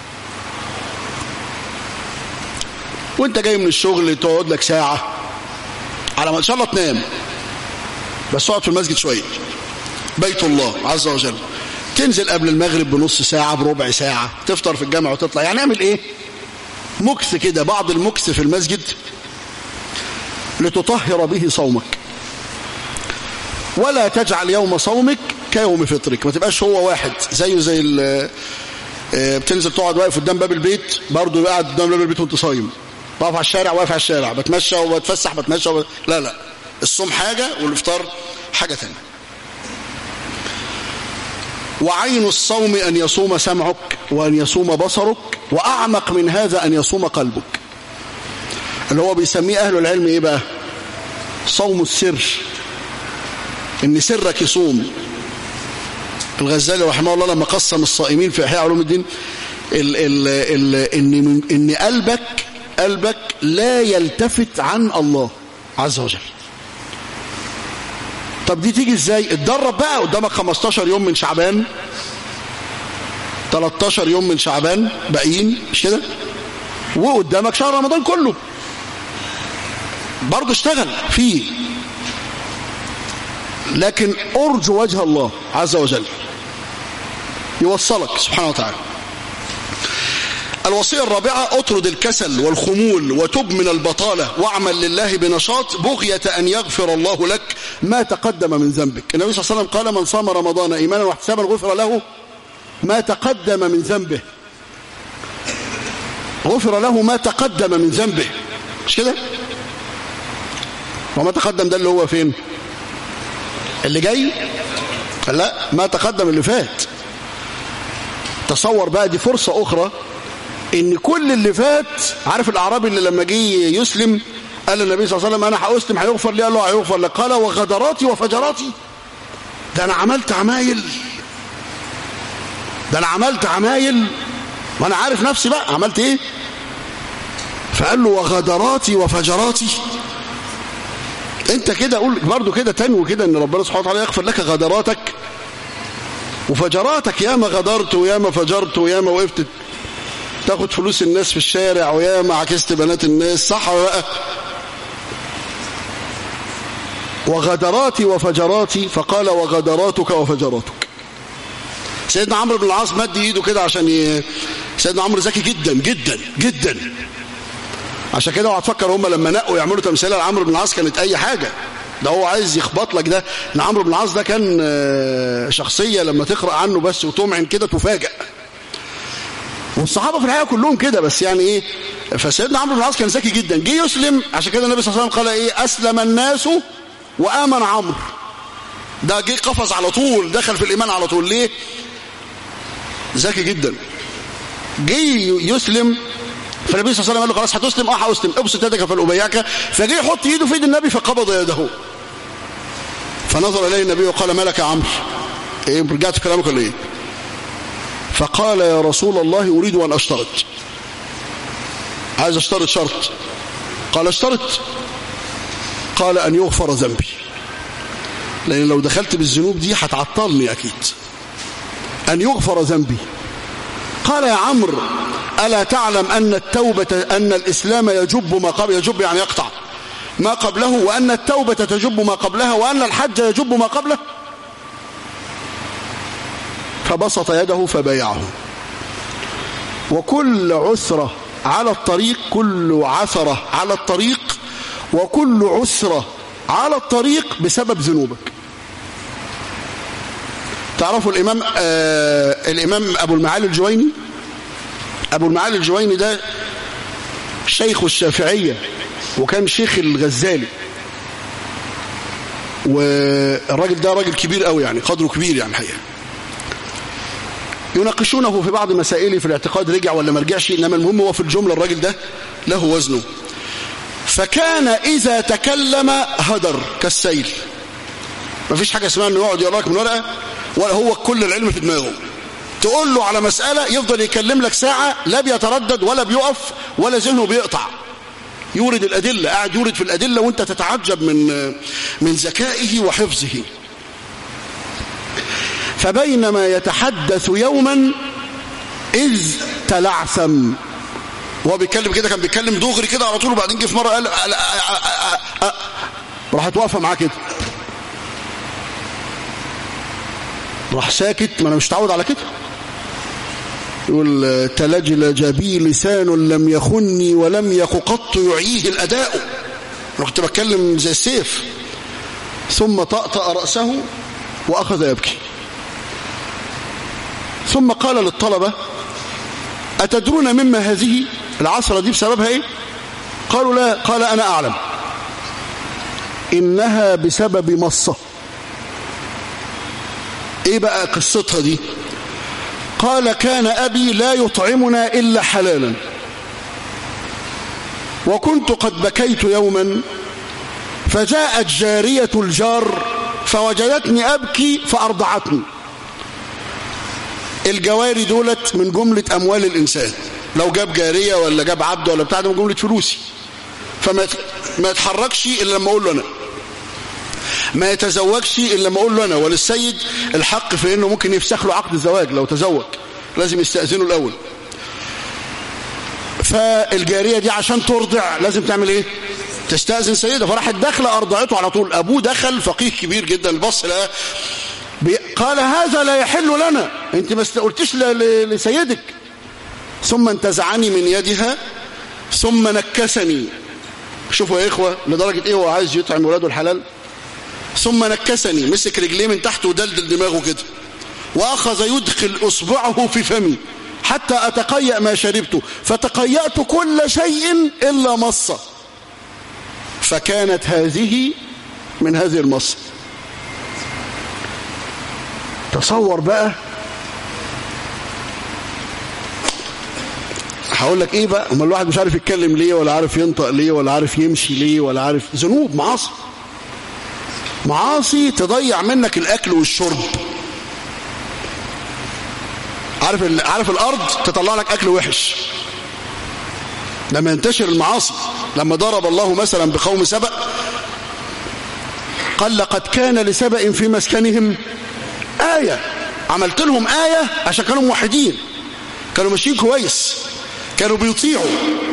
وانت جاي من الشغل تقعد لك ساعة على ما ان شاء الله تنام بس اقعد في المسجد شوية بيت الله عز وجل تنزل قبل المغرب بنص ساعة بربع ساعة تفطر في الجامع وتطلع يعني اعمل ايه مكث كده بعض المكث في المسجد لتطهر به صومك ولا تجعل يوم صومك كيوم فطرك ما تبقاش هو واحد زيه زي بتنزل تقعد واقف قدام باب البيت برضه قاعد قدام باب البيت وانت صايم بقف على الشارع واقف على الشارع بتمشى وبتفسح بتمشى وب... لا لا الصوم حاجة والافطار حاجة ثانيه وعين الصوم أن يصوم سمعك وأن يصوم بصرك وأعمق من هذا أن يصوم قلبك اللي هو بيسميه أهل العلم إيه بقى صوم السر إن سرك يصوم الغزالي رحمه الله لما قسم الصائمين في إحياء علوم الدين ال ال ال إن, إن قلبك قلبك لا يلتفت عن الله عز وجل طب دي تيجي ازاي اتدرب بقى قدامك 15 يوم من شعبان 13 يوم من شعبان باقيين مش كده وقدامك شهر رمضان كله برضه اشتغل فيه لكن ارجو وجه الله عز وجل يوصلك سبحانه وتعالى الوصية الرابعة اطرد الكسل والخمول وتب من البطالة واعمل لله بنشاط بغية أن يغفر الله لك ما تقدم من ذنبك النبي صلى الله عليه وسلم قال من صام رمضان إيمانا واحتسابا غفر له ما تقدم من ذنبه غفر له ما تقدم من ذنبه مش كده وما تقدم ده اللي هو فين اللي جاي لا ما تقدم اللي فات تصور بقى دي فرصة أخرى ان كل اللي فات عارف الاعرابي اللي لما جه يسلم قال النبي صلى الله عليه وسلم انا هاسلم هيغفر لي قال له هيغفر لك قال وغدراتي وفجراتي ده انا عملت عمايل ده انا عملت عمايل وانا عارف نفسي بقى عملت ايه فقال له وغدراتي وفجراتي انت كده قول برضه كده تنوي كده ان ربنا سبحانه وتعالى يغفر لك غدراتك وفجراتك ياما غدرت وياما فجرت وياما وقفت تاخد فلوس الناس في الشارع وياما عكست بنات الناس صح ولا لا وغدراتي وفجراتي فقال وغدراتك وفجراتك سيدنا عمرو بن العاص مد ايده كده عشان ي... سيدنا عمرو ذكي جدا جدا جدا عشان كده اوعى تفكر هم لما نقوا يعملوا تمثيليه لعمرو بن العاص كانت اي حاجه ده هو عايز يخبط لك ده ان عمرو بن العاص ده كان شخصيه لما تقرا عنه بس وتمعن كده تفاجئ والصحابه في الحقيقه كلهم كده بس يعني ايه فسيدنا عمرو بن العاص كان ذكي جدا جه يسلم عشان كده النبي صلى الله عليه وسلم قال ايه اسلم الناس وامن عمرو ده جه قفز على طول دخل في الايمان على طول ليه ذكي جدا جه يسلم فالنبي صلى الله عليه وسلم قال له خلاص هتسلم اه هاسلم ابسط يدك فالابيعك فجه يحط ايده في ايد النبي فقبض يده فنظر اليه النبي وقال ما لك يا عمرو ايه رجعت في كلامك ولا ايه فقال يا رسول الله اريد ان اشترط عايز اشترط شرط قال اشترط قال ان يغفر ذنبي لان لو دخلت بالذنوب دي هتعطلني اكيد ان يغفر ذنبي قال يا عمرو ألا تعلم أن التوبة أن الإسلام يجب ما قبل يجب يعني يقطع ما قبله وأن التوبة تجب ما قبلها وأن الحج يجب ما قبله فبسط يده فبايعه وكل عسرة على الطريق كل عثرة على الطريق وكل عسرة على الطريق بسبب ذنوبك تعرفوا الإمام آه الإمام أبو المعالي الجويني أبو المعالي الجويني ده شيخ الشافعية وكان شيخ الغزالي والراجل ده راجل كبير قوي يعني قدره كبير يعني الحقيقة يناقشونه في بعض مسائله في الاعتقاد رجع ولا ما رجعش انما المهم هو في الجملة الراجل ده له وزنه فكان إذا تكلم هدر كالسيل ما فيش حاجة اسمها انه يقعد يقراك من ورقة ولا هو كل العلم في دماغه تقول له على مسألة يفضل يكلم لك ساعة لا بيتردد ولا بيقف ولا ذهنه بيقطع يورد الأدلة قاعد يورد في الأدلة وانت تتعجب من من ذكائه وحفظه فبينما يتحدث يوما إذ تلعثم وهو بيتكلم كده كان بيتكلم دغري كده على طول وبعدين جه في مرة قال راحت واقفة معاه كده راح ساكت ما انا مش متعود على كده يقول تلجلج بي لسان لم يخني ولم يك قط يعيه الأداء أنا كنت بتكلم زي السيف ثم طأطأ رأسه وأخذ يبكي ثم قال للطلبة أتدرون مما هذه العصرة دي بسببها إيه قالوا لا قال أنا أعلم إنها بسبب مصة إيه بقى قصتها دي قال كان أبي لا يطعمنا إلا حلالا وكنت قد بكيت يوما فجاءت جارية الجار فوجدتني أبكي فأرضعتني الجواري دولت من جملة أموال الإنسان لو جاب جارية ولا جاب عبد ولا بتاع ده من جملة فلوسي فما ما يتحركش إلا لما أقول له أنا ما يتزوجش إلا لما أقول له أنا وللسيد الحق في أنه ممكن يفسخ له عقد الزواج لو تزوج لازم يستأذنه الأول فالجارية دي عشان ترضع لازم تعمل إيه تستأذن سيدة فراحت داخله أرضعته على طول أبوه دخل فقيه كبير جدا البص لها قال هذا لا يحل لنا انت ما قلتش لسيدك ثم انتزعني من يدها ثم نكسني شوفوا يا إخوة لدرجة إيه هو عايز يطعم ولاده الحلال ثم نكسني مسك رجليه من تحت ودلدل دماغه كده وأخذ يدخل أصبعه في فمي حتى أتقيأ ما شربته فتقيأت كل شيء إلا مصة فكانت هذه من هذه المصة تصور بقى هقول لك ايه بقى اما الواحد مش عارف يتكلم ليه ولا عارف ينطق ليه ولا عارف يمشي ليه ولا عارف ذنوب معاصي معاصي تضيع منك الاكل والشرب عارف عارف الارض تطلع لك اكل وحش لما ينتشر المعاصي لما ضرب الله مثلا بقوم سبأ قال لقد كان لسبأ في مسكنهم آية عملت لهم آية عشان كانوا موحدين كانوا ماشيين كويس كانوا بيطيعوا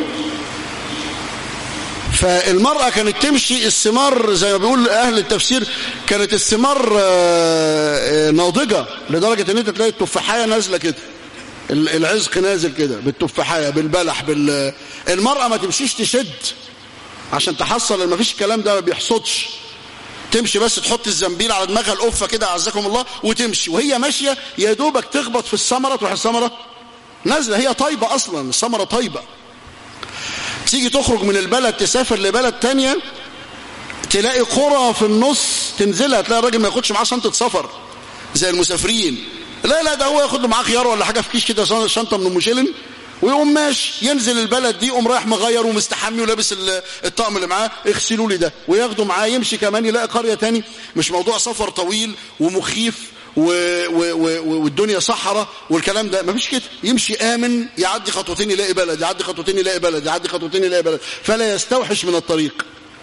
فالمرأة كانت تمشي الثمار زي ما بيقول أهل التفسير كانت الثمار ناضجة لدرجة ان انت تلاقي التفاحية نازلة كده العزق نازل كده بالتفاحية بالبلح بال المرأة ما تمشيش تشد عشان تحصل ما فيش الكلام ده ما بيحصدش تمشي بس تحط الزنبيل على دماغها القفة كده عزكم الله وتمشي وهي ماشية يا دوبك تخبط في الثمرة تروح الثمرة نازلة هي طيبة أصلا الثمرة طيبة تيجي تخرج من البلد تسافر لبلد تانية تلاقي قرى في النص تنزلها تلاقي الراجل ما ياخدش معاه شنطة سفر زي المسافرين لا لا ده هو ياخد له معاه خيار ولا حاجة في كيش كده شنطة من ام شيلن ويقوم ماشي ينزل البلد دي يقوم رايح مغير ومستحمي ولابس الطقم اللي معاه اغسلوا لي ده وياخده معاه يمشي كمان يلاقي قرية تاني مش موضوع سفر طويل ومخيف و و و والدنيا صحراء والكلام ده مفيش كده يمشي آمن يعدي خطوتين يلاقي بلد يعدي خطوتين يلاقي بلد يعدي خطوتين يلاقي بلد فلا يستوحش من الطريق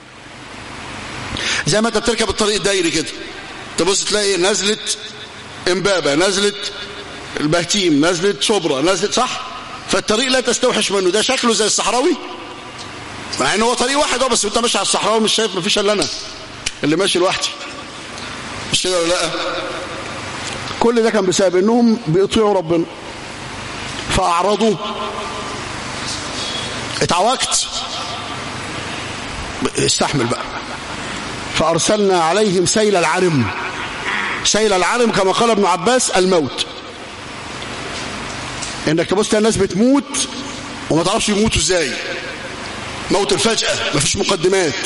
زي ما انت بتركب الطريق الدايري كده تبص تلاقي نزلت امبابة نزلت البهتيم نزلت شبرا نزلت صح فالطريق لا تستوحش منه ده شكله زي الصحراوي مع ان هو طريق واحد اه بس انت ماشي على الصحراوي مش شايف مفيش الا انا اللي ماشي لوحدي مش كده ولا لا كل ده كان بسبب انهم بيطيعوا ربنا فاعرضوا اتعوجت استحمل بقى فارسلنا عليهم سيل العرم سيل العرم كما قال ابن عباس الموت انك تبص الناس بتموت وما تعرفش يموتوا ازاي موت الفجأة مفيش مقدمات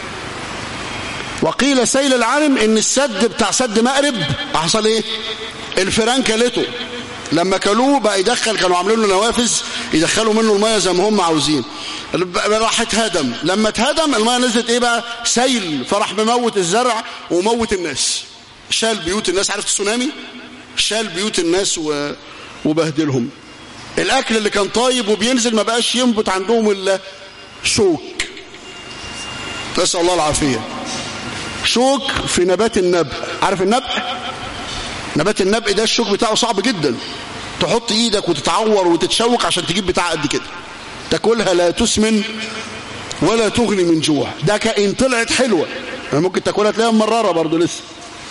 وقيل سيل العالم ان السد بتاع سد مأرب حصل ايه الفيران كلته لما كلوه بقى يدخل كانوا عاملين له نوافذ يدخلوا منه الميه زي ما هم عاوزين راح اتهدم لما اتهدم الميه نزلت ايه بقى سيل فراح مموت الزرع وموت الناس شال بيوت الناس عارف السونامي شال بيوت الناس و... وبهدلهم الاكل اللي كان طيب وبينزل ما بقاش ينبت عندهم الا شوك نسال الله العافيه شوك في نبات النبق عارف النبق نبات النبق ده الشوك بتاعه صعب جدا تحط ايدك وتتعور وتتشوك عشان تجيب بتاع قد كده تاكلها لا تسمن ولا تغني من جوع ده كائن طلعت حلوه ممكن تاكلها تلاقيها مراره برضه لسه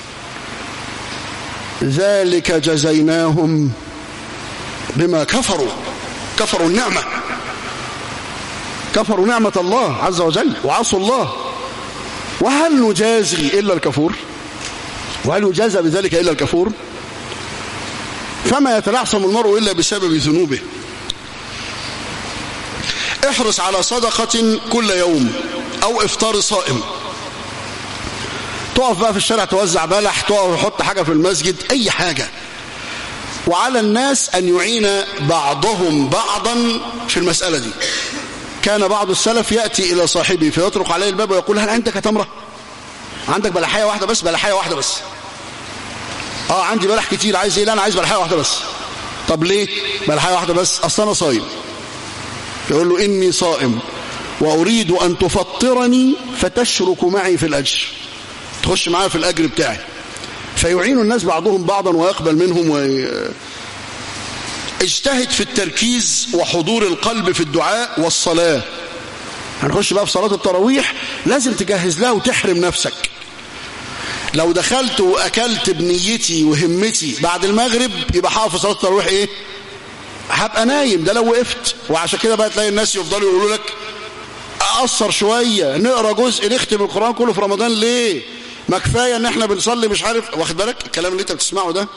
ذلك جزيناهم بما كفروا كفروا النعمه كفروا نعمه الله عز وجل وعصوا الله وهل نجازي إلا الكفور وهل يجازى بذلك إلا الكفور فما يتلعثم المرء إلا بسبب ذنوبه احرص على صدقة كل يوم أو إفطار صائم تقف بقى في الشارع توزع بلح تقف تحط حاجة في المسجد أي حاجة وعلى الناس أن يعين بعضهم بعضا في المسألة دي كان بعض السلف يأتي إلى صاحبه فيطرق عليه الباب ويقول هل عندك تمرة عندك بلحية واحدة بس بلحية واحدة بس اه عندي بلح كتير عايز ايه لا انا عايز بلحية واحدة بس طب ليه بلحية واحدة بس اصل انا صايم يقول له اني صائم واريد ان تفطرني فتشرك معي في الاجر تخش معايا في الاجر بتاعي فيعين الناس بعضهم بعضا ويقبل منهم وي... اجتهد في التركيز وحضور القلب في الدعاء والصلاة هنخش بقى في صلاة التراويح لازم تجهز لها وتحرم نفسك لو دخلت وأكلت بنيتي وهمتي بعد المغرب يبقى حافظ صلاة التراويح ايه هبقى نايم ده لو وقفت وعشان كده بقى تلاقي الناس يفضلوا يقولوا لك أقصر شوية نقرأ جزء نختم القرآن كله في رمضان ليه ما كفاية ان احنا بنصلي مش عارف واخد بالك الكلام اللي انت بتسمعه ده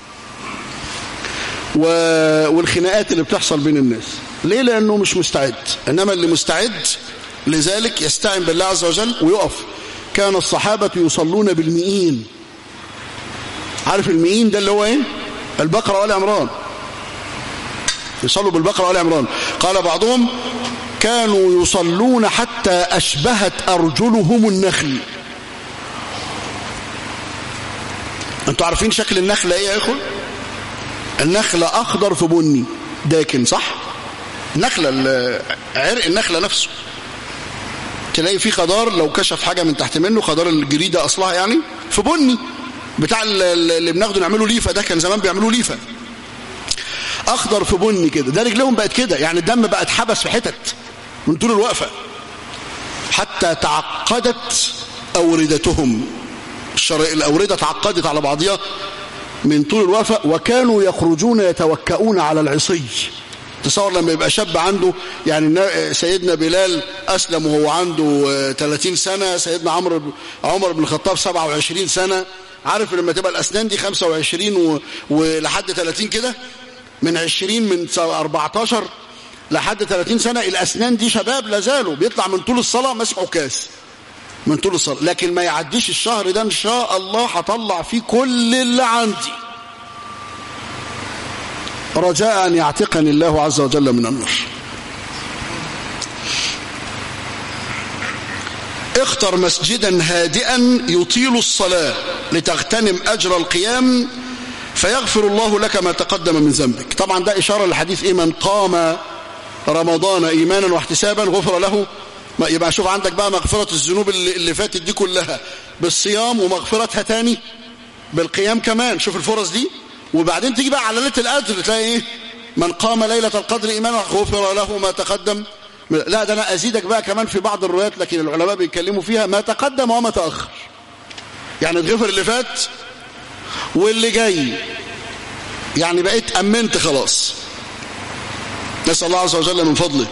و... والخناقات اللي بتحصل بين الناس ليه لأنه مش مستعد إنما اللي مستعد لذلك يستعن بالله عز وجل ويقف كان الصحابة يصلون بالمئين عارف المئين ده اللي هو ايه البقرة وآل عمران يصلوا بالبقرة وآل عمران قال بعضهم كانوا يصلون حتى أشبهت أرجلهم النخل انتوا عارفين شكل النخلة ايه يا اخوة النخلة أخضر في بني داكن صح النخلة عرق النخلة نفسه تلاقي فيه خضار لو كشف حاجة من تحت منه خضار الجريدة أصلها يعني في بني بتاع اللي بناخده نعمله ليفة ده كان زمان بيعملوا ليفة أخضر في بني كده ده رجلهم بقت كده يعني الدم بقى اتحبس في حتت من طول الوقفة حتى تعقدت أوردتهم الأوردة تعقدت على بعضها من طول الوفاء وكانوا يخرجون يتوكؤون على العصي تصور لما يبقى شاب عنده يعني سيدنا بلال أسلم وهو عنده 30 سنة سيدنا عمرو عمر بن الخطاب 27 سنة عارف لما تبقى الأسنان دي 25 و... ولحد 30 كده من 20 من 14 لحد 30 سنة الأسنان دي شباب لازالوا بيطلع من طول الصلاة ماسك عكاز من طول الصلاة لكن ما يعديش الشهر ده إن شاء الله هطلع فيه كل اللي عندي رجاء أن يعتقني الله عز وجل من النار اختر مسجدا هادئا يطيل الصلاة لتغتنم أجر القيام فيغفر الله لك ما تقدم من ذنبك طبعا ده إشارة لحديث إيه من قام رمضان إيمانا واحتسابا غفر له يبقى شوف عندك بقى مغفرة الذنوب اللي, اللي فاتت دي كلها بالصيام ومغفرتها تاني بالقيام كمان شوف الفرص دي وبعدين تيجي بقى على ليله القدر تلاقي ايه من قام ليله القدر ايمانا غفر له ما تقدم لا ده انا ازيدك بقى كمان في بعض الروايات لكن العلماء بيتكلموا فيها ما تقدم وما تاخر يعني اتغفر اللي فات واللي جاي يعني بقيت امنت خلاص نسال الله عز وجل من فضله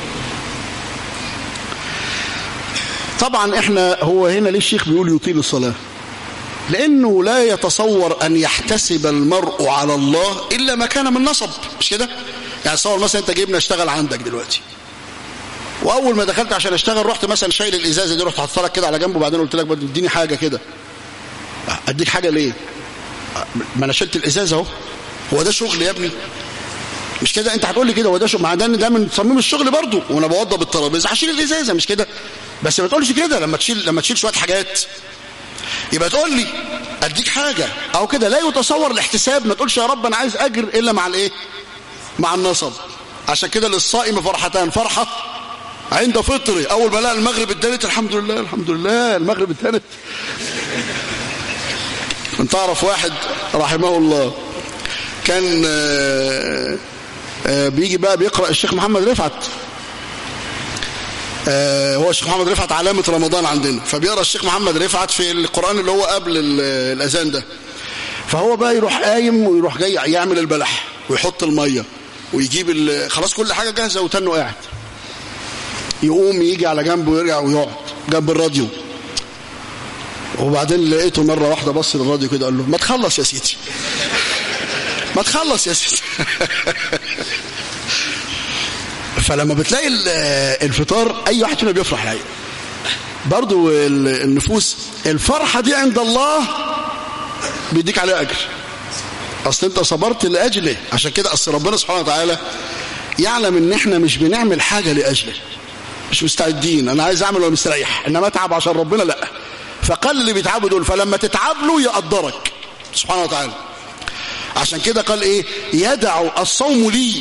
طبعا احنا هو هنا ليه الشيخ بيقول يطيل الصلاة لانه لا يتصور ان يحتسب المرء على الله الا ما كان من نصب مش كده يعني تصور مثلا انت جايبني اشتغل عندك دلوقتي واول ما دخلت عشان اشتغل رحت مثلا شايل الازازه دي رحت حاططها لك كده على جنب وبعدين قلت لك بدي اديني حاجه كده اديك حاجه ليه ما انا شلت الازازه اهو هو ده شغل يا ابني مش كده انت هتقول لي كده هو ده شغل مع ده ده من تصميم الشغل برضه وانا بوضب الترابيزه هشيل الازازه مش كده بس ما تقولش كده لما تشيل لما تشيل شويه حاجات يبقى تقول لي اديك حاجه او كده لا يتصور الاحتساب ما تقولش يا رب انا عايز اجر الا مع الايه مع النصب عشان كده للصائم فرحتان فرحه عند فطري اول ما لقى المغرب اتدنت الحمد لله الحمد لله المغرب اتدنت انت تعرف واحد رحمه الله كان آآ آآ بيجي بقى بيقرأ الشيخ محمد رفعت هو الشيخ محمد رفعت علامة رمضان عندنا فبيقرأ الشيخ محمد رفعت في القرآن اللي هو قبل الأذان ده فهو بقى يروح قايم ويروح جاي يعمل البلح ويحط المية ويجيب خلاص كل حاجة جاهزة وتنه قاعد يقوم يجي على جنبه ويرجع ويقعد جنب الراديو وبعدين لقيته مرة واحدة بص للراديو كده قال له ما تخلص يا سيدي ما تخلص يا سيدي فلما بتلاقي الفطار اي واحد فينا بيفرح الحقيقه برضو النفوس الفرحه دي عند الله بيديك عليها اجر اصل انت صبرت لاجله عشان كده اصل ربنا سبحانه وتعالى يعلم ان احنا مش بنعمل حاجه لاجله مش مستعدين انا عايز اعمل وانا مستريح انما اتعب عشان ربنا لا فقال اللي بيتعبوا دول فلما تتعب له يقدرك سبحانه وتعالى عشان كده قال ايه يدع الصوم لي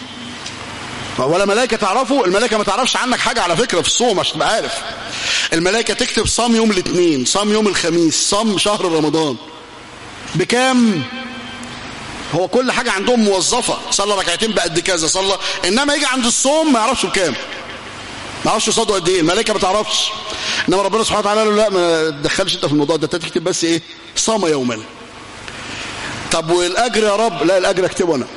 ولا ملائكة تعرفوا الملائكة ما تعرفش عنك حاجة على فكرة في الصوم عشان تبقى عارف الملائكة تكتب صام يوم الاثنين صام يوم الخميس صام شهر رمضان بكام هو كل حاجة عندهم موظفة صلى ركعتين بقد كذا صلى انما يجي عند الصوم ما يعرفش بكام ما يعرفش قصاده قد ايه الملائكة ما تعرفش انما ربنا سبحانه وتعالى قال له لا ما تدخلش انت في الموضوع ده تكتب بس ايه صام يوما طب والاجر يا رب لا الاجر اكتبه انا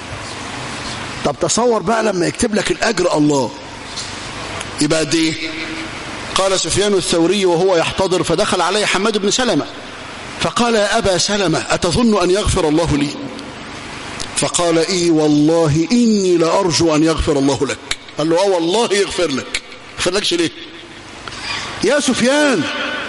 طب تصور بقى لما يكتب لك الأجر الله يبقى قد ايه قال سفيان الثوري وهو يحتضر فدخل عليه حماد بن سلمة فقال يا أبا سلمة أتظن أن يغفر الله لي فقال إي والله إني لأرجو أن يغفر الله لك قال له آه والله يغفر لك يغفر لكش ليه يا سفيان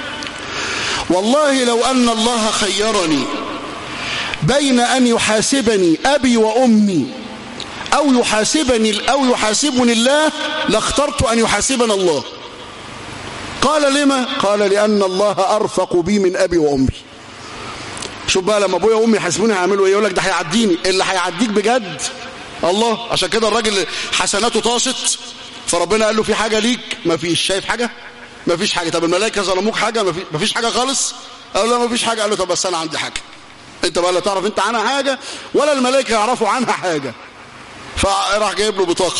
والله لو أن الله خيرني بين أن يحاسبني أبي وأمي أو يحاسبني أو يحاسبني الله لاخترت أن يحاسبنا الله قال لما قال لأن الله أرفق بي من أبي وأمي شوف بقى لما أبويا وأمي يحاسبوني هيعملوا إيه يقول لك ده هيعديني اللي هيعديك بجد الله عشان كده الراجل حسناته طاشت فربنا قال له في حاجة ليك ما فيش شايف حاجة ما فيش حاجة طب الملائكة ظلموك حاجة ما فيش حاجة خالص قال له ما فيش حاجة قال له طب بس أنا عندي حاجة انت بقى لا تعرف انت عنها حاجة ولا الملائكة يعرفوا عنها حاجة فراح جايب له بطاقة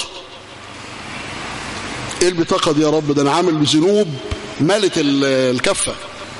ايه البطاقة دي يا رب ده انا عامل ذنوب مالت الكفة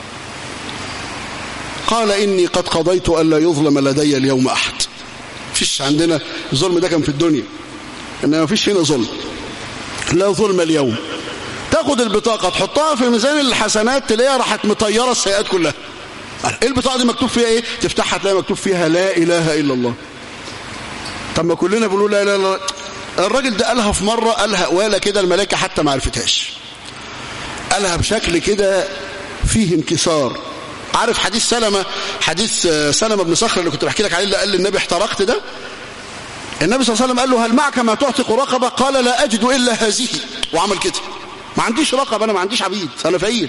قال اني قد قضيت الا يظلم لدي اليوم احد فيش عندنا الظلم ده كان في الدنيا انما ما فيش هنا ظلم لا ظلم اليوم تاخد البطاقة تحطها في ميزان الحسنات تلاقيها راحت مطيرة السيئات كلها ايه البطاقة دي مكتوب فيها ايه تفتحها تلاقي مكتوب فيها لا اله الا الله طب ما كلنا بنقول لا لا لا الراجل ده قالها في مرة قالها قوالة كده الملائكة حتى ما عرفتهاش قالها بشكل كده فيه انكسار عارف حديث سلمة حديث سلمة بن صخر اللي كنت بحكي لك عليه اللي قال للنبي احترقت ده النبي صلى الله عليه وسلم قال له هل معك ما تعتق رقبة قال لا أجد إلا هذه وعمل كده ما عنديش رقبة أنا ما عنديش عبيد أنا فقير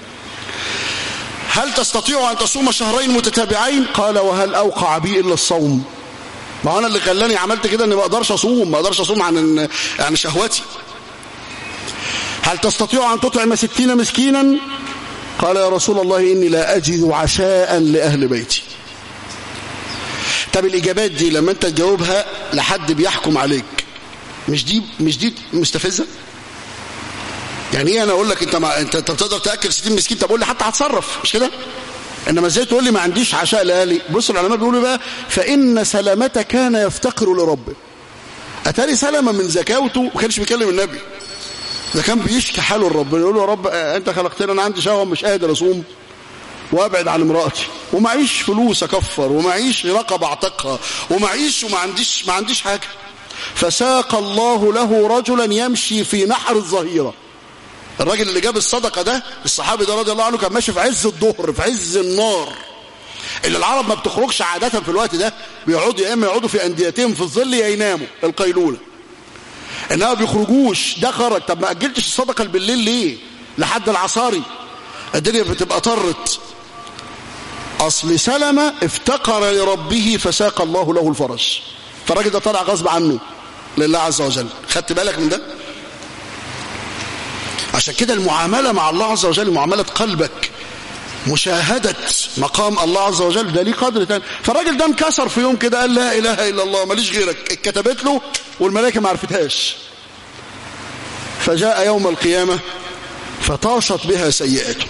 هل تستطيع أن تصوم شهرين متتابعين قال وهل أوقع بي إلا الصوم ما انا اللي خلاني عملت كده اني ما اقدرش اصوم ما اقدرش اصوم عن عن شهوتي هل تستطيع ان تطعم ستين مسكينا قال يا رسول الله اني لا اجد عشاء لاهل بيتي طب الاجابات دي لما انت تجاوبها لحد بيحكم عليك مش دي مش دي مستفزه يعني ايه انا اقول لك انت ما انت بتقدر تاكل 60 مسكين طب قول لي حتى هتصرف مش كده انما ازاي تقول لي ما عنديش عشاء ليالي بص العلماء بيقولوا بقى فان سلامته كان يفتقر لربه اتاري سلمه من زكاوته ما كانش بيكلم النبي ده كان بيشكي حاله لربنا يقول له يا رب انت خلقتني انا عندي شهوه مش قادر اصوم وابعد عن امراتي ومعيش فلوس اكفر ومعيش رقبه اعتقها ومعيش وما عنديش ما عنديش حاجه فساق الله له رجلا يمشي في نحر الظهيرة الراجل اللي جاب الصدقة ده الصحابي ده رضي الله عنه كان ماشي في عز الظهر في عز النار اللي العرب ما بتخرجش عادة في الوقت ده بيقعدوا يا اما يقعدوا في انديتهم في الظل يا يناموا القيلولة انما ما بيخرجوش ده خرج طب ما اجلتش الصدقة بالليل ليه لحد العصاري الدنيا بتبقى طرت اصل سلمة افتقر لربه فساق الله له الفرج فالراجل ده طلع غصب عنه لله عز وجل خدت بالك من ده عشان كده المعاملة مع الله عز وجل معاملة قلبك مشاهدة مقام الله عز وجل ده ليه قدر تاني فالراجل ده انكسر في يوم كده قال لا إله إلا الله ماليش غيرك اتكتبت له والملائكة ما عرفتهاش فجاء يوم القيامة فطاشت بها سيئاته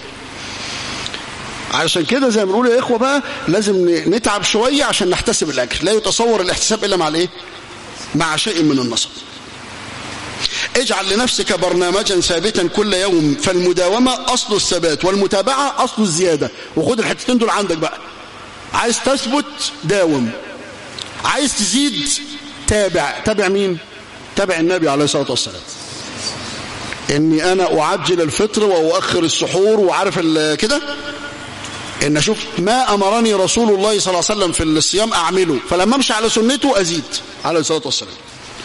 عشان كده زي ما بنقول يا إخوة بقى لازم نتعب شوية عشان نحتسب الأجر لا يتصور الاحتساب إلا مع الإيه مع شيء من النصب اجعل لنفسك برنامجا ثابتا كل يوم فالمداومة أصل الثبات والمتابعة أصل الزيادة وخد الحتتين دول عندك بقى عايز تثبت داوم عايز تزيد تابع تابع مين تابع النبي عليه الصلاة والسلام اني انا اعجل الفطر واؤخر السحور وعارف كده ان اشوف ما امرني رسول الله صلى الله عليه وسلم في الصيام اعمله فلما امشي على سنته ازيد عليه الصلاة والسلام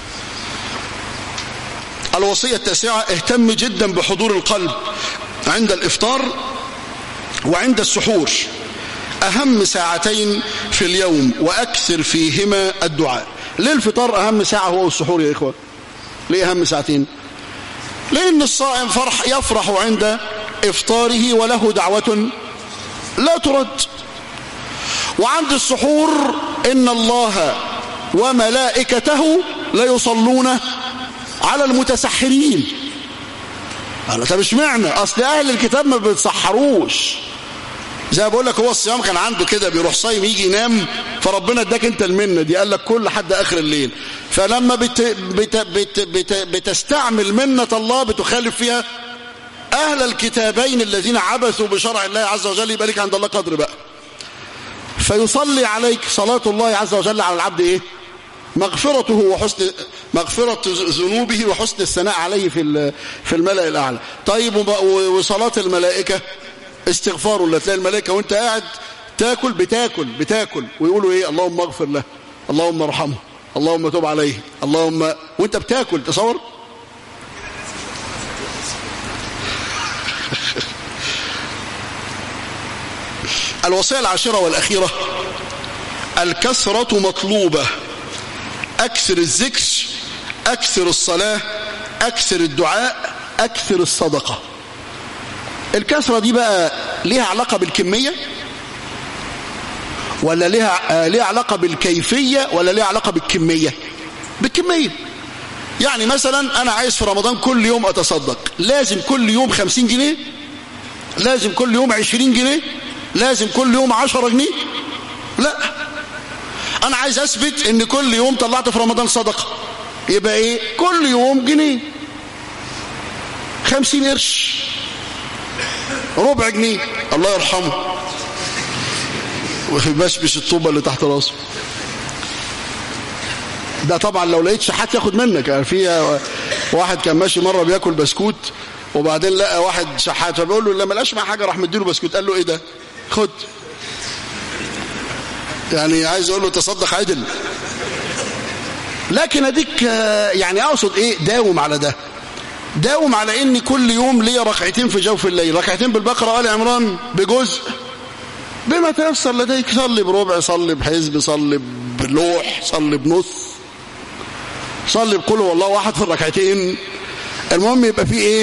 الوصية التاسعة اهتم جدا بحضور القلب عند الإفطار وعند السحور أهم ساعتين في اليوم وأكثر فيهما الدعاء ليه الفطار أهم ساعة هو السحور يا إخوة ليه أهم ساعتين لأن الصائم فرح يفرح عند إفطاره وله دعوة لا ترد وعند السحور إن الله وملائكته لا يصلون على المتسحرين قال طب اشمعنى اصل اهل الكتاب ما بيتسحروش زي ما بقول لك هو الصيام كان عنده كده بيروح صايم يجي ينام فربنا اداك انت المنه دي قال لك كل لحد اخر الليل فلما بت بت بت بت بتستعمل منه الله بتخالف فيها اهل الكتابين الذين عبثوا بشرع الله عز وجل يبقى لك عند الله قدر بقى فيصلي عليك صلاه الله عز وجل على العبد ايه مغفرته وحسن مغفرة ذنوبه وحسن الثناء عليه في في الملأ الأعلى طيب وصلاة الملائكة استغفار الله تلاقي الملائكة وانت قاعد تاكل بتاكل بتاكل ويقولوا ايه اللهم اغفر له اللهم ارحمه اللهم تب عليه اللهم وانت بتاكل تصور الوصية العاشرة والأخيرة الكسرة مطلوبة أكثر الذكر أكثر الصلاة أكثر الدعاء أكثر الصدقة الكثرة دي بقى ليها علاقة بالكمية ولا ليها ليها علاقة بالكيفية ولا ليها علاقة بالكمية بالكمية يعني مثلا أنا عايز في رمضان كل يوم أتصدق لازم كل يوم خمسين جنيه لازم كل يوم عشرين جنيه لازم كل يوم عشرة جنيه لا انا عايز اثبت ان كل يوم طلعت في رمضان صدقة يبقى ايه كل يوم جنيه خمسين قرش ربع جنيه الله يرحمه وبشبش الطوبة اللي تحت راسه ده طبعا لو لقيت شحات ياخد منك يعني في واحد كان ماشي مرة بياكل بسكوت وبعدين لقى واحد شحات فبيقول له لما لقاش مع حاجة راح مديله بسكوت قال له ايه ده خد يعني عايز اقول له تصدق عدل لكن اديك يعني اقصد ايه داوم على ده داوم على ان كل يوم ليا ركعتين في جوف الليل ركعتين بالبقره ال عمران بجزء بما تيسر لديك صلي بربع صلي بحزب صلي بلوح صلي بنص صلي بقول والله واحد في الركعتين المهم يبقى فيه ايه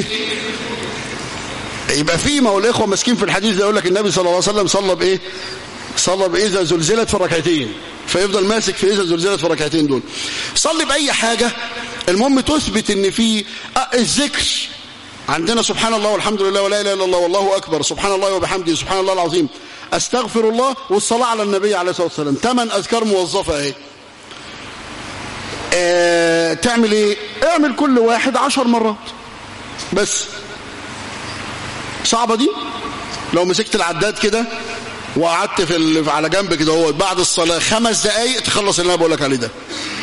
يبقى فيه ما هو الاخوه ماسكين في الحديث ده يقول لك النبي صلى الله عليه وسلم صلى بايه صلى بإذا زلزلت في الركعتين فيفضل ماسك في إذا زلزلت في الركعتين دول صلي بأي حاجة المهم تثبت ان في الذكر عندنا سبحان الله والحمد لله ولا إله إلا الله والله أكبر سبحان الله وبحمده سبحان الله العظيم أستغفر الله والصلاة على النبي عليه الصلاة والسلام ثمان أذكار موظفة اهي اه تعمل ايه اعمل كل واحد عشر مرات بس صعبة دي لو مسكت العداد كده وقعدت في ال... على جنب كده هو بعد الصلاة خمس دقايق تخلص اللي انا بقول لك عليه ده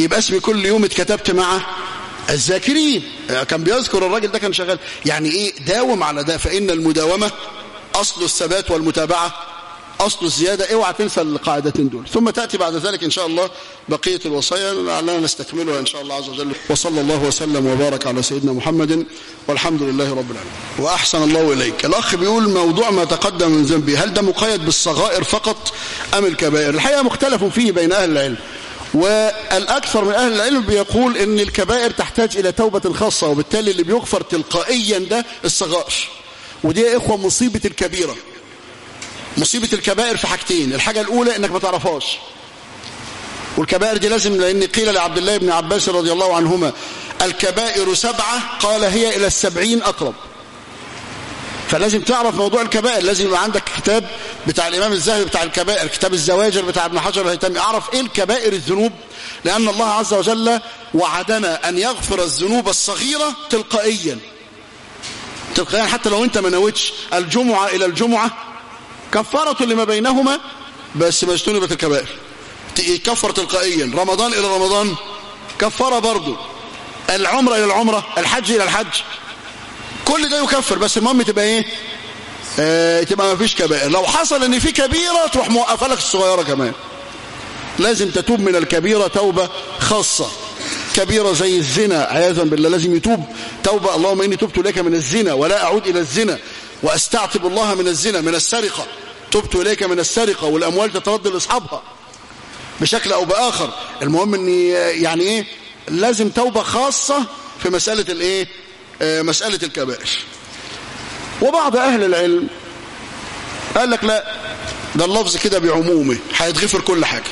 يبقى اسمي كل يوم اتكتبت مع الذاكرين كان بيذكر الراجل ده كان شغال يعني ايه داوم على ده فإن المداومة أصل الثبات والمتابعة أصل الزيادة اوعى تنسى القاعدتين دول ثم تأتي بعد ذلك إن شاء الله بقية الوصايا لعلنا نستكملها إن شاء الله عز وجل وصلى الله وسلم وبارك على سيدنا محمد والحمد لله رب العالمين وأحسن الله إليك الأخ بيقول موضوع ما تقدم من ذنبي هل ده مقيد بالصغائر فقط أم الكبائر الحقيقة مختلف فيه بين أهل العلم والأكثر من أهل العلم بيقول إن الكبائر تحتاج إلى توبة خاصة وبالتالي اللي بيغفر تلقائيا ده الصغائر ودي يا إخوة مصيبة الكبيرة مصيبة الكبائر في حاجتين الحاجة الأولى إنك ما تعرفهاش والكبائر دي لازم لأن قيل لعبد الله بن عباس رضي الله عنهما الكبائر سبعة قال هي إلى السبعين أقرب فلازم تعرف موضوع الكبائر لازم يبقى عندك كتاب بتاع الإمام الزاهد بتاع الكبائر كتاب الزواجر بتاع ابن حجر الهيتمي أعرف إيه الكبائر الذنوب لأن الله عز وجل وعدنا أن يغفر الذنوب الصغيرة تلقائيا تلقائيا حتى لو أنت ما نويتش الجمعة إلى الجمعة كفارة لما بينهما بس ما اجتنبت الكبائر كفر تلقائيا رمضان إلى رمضان كفارة برضو العمرة إلى العمرة الحج إلى الحج كل ده يكفر بس المهم تبقى ايه اه تبقى ما فيش كبائر لو حصل ان في كبيرة تروح موقفه لك الصغيرة كمان لازم تتوب من الكبيرة توبة خاصة كبيرة زي الزنا عياذا بالله لازم يتوب توبة اللهم إني تبت إليك من الزنا ولا أعود إلى الزنا وأستعتب الله من الزنا من السرقة تبت إليك من السرقة والأموال تترد لأصحابها بشكل أو بآخر المهم أني يعني إيه لازم توبة خاصة في مسألة الإيه آه مسألة الكبائر وبعض أهل العلم قال لك لا ده اللفظ كده بعمومه هيتغفر كل حاجة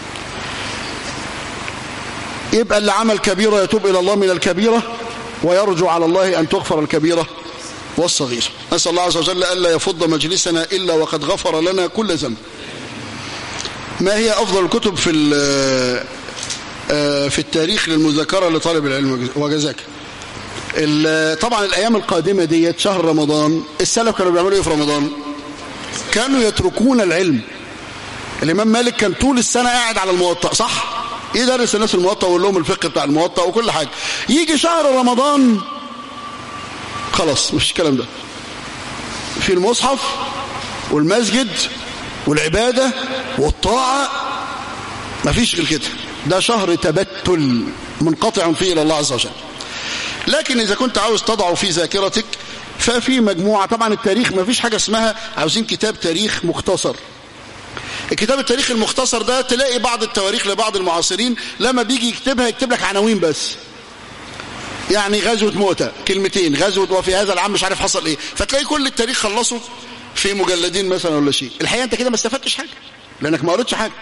يبقى اللي عمل كبيرة يتوب إلى الله من الكبيرة ويرجو على الله أن تغفر الكبيرة والصغير نسأل الله عز وجل ألا يفض مجلسنا إلا وقد غفر لنا كل ذنب ما هي أفضل الكتب في في التاريخ للمذاكرة لطالب العلم وجزاك طبعا الأيام القادمة ديت شهر رمضان السلف كانوا بيعملوا إيه في رمضان كانوا يتركون العلم الإمام مالك كان طول السنة قاعد على الموطأ صح يدرس الناس الموطأ ويقول لهم الفقه بتاع الموطأ وكل حاجة يجي شهر رمضان خلاص مش الكلام ده في المصحف والمسجد والعبادة والطاعة مفيش غير كده ده شهر تبتل منقطع فيه إلى الله عز وجل لكن إذا كنت عاوز تضعه في ذاكرتك ففي مجموعة طبعا التاريخ ما فيش حاجة اسمها عاوزين كتاب تاريخ مختصر الكتاب التاريخ المختصر ده تلاقي بعض التواريخ لبعض المعاصرين لما بيجي يكتبها يكتب لك عناوين بس يعني غزوة موتة كلمتين غزوة وفي هذا العام مش عارف حصل ايه فتلاقي كل التاريخ خلصه في مجلدين مثلا ولا شيء الحقيقة انت كده ما استفدتش حاجة لانك ما قريتش حاجة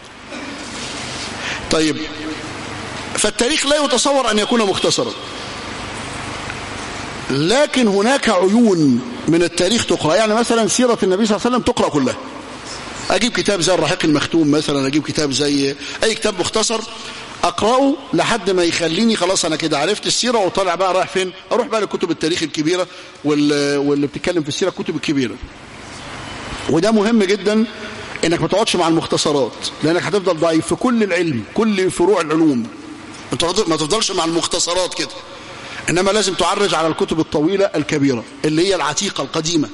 طيب فالتاريخ لا يتصور ان يكون مختصرا لكن هناك عيون من التاريخ تقرأ يعني مثلا سيرة النبي صلى الله عليه وسلم تقرأ كلها أجيب كتاب زي الرحيق المختوم مثلا أجيب كتاب زي أي كتاب مختصر أقرأه لحد ما يخليني خلاص أنا كده عرفت السيرة وطالع بقى رايح فين أروح بقى لكتب التاريخ الكبيرة واللي بتتكلم في السيرة الكتب الكبيرة وده مهم جدا انك ما تقعدش مع المختصرات لانك هتفضل ضعيف في كل العلم كل فروع العلوم ما تفضلش مع المختصرات كده إنما لازم تعرج على الكتب الطويلة الكبيرة اللي هي العتيقة القديمة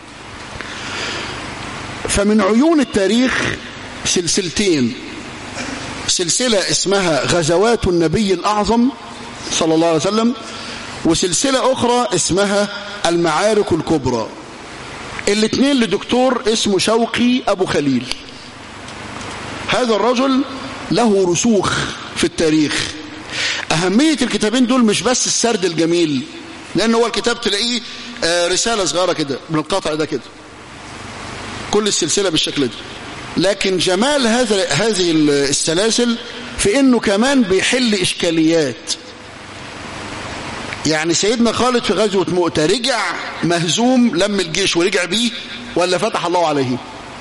فمن عيون التاريخ سلسلتين سلسلة اسمها غزوات النبي الأعظم صلى الله عليه وسلم وسلسلة أخرى اسمها المعارك الكبرى الاثنين لدكتور اسمه شوقي أبو خليل هذا الرجل له رسوخ في التاريخ أهمية الكتابين دول مش بس السرد الجميل لأن هو الكتاب تلاقيه رسالة صغيرة كده من القطع ده كده كل السلسلة بالشكل ده لكن جمال هذا هذه السلاسل في انه كمان بيحل اشكاليات يعني سيدنا خالد في غزوة مؤتة رجع مهزوم لم الجيش ورجع بيه ولا فتح الله عليه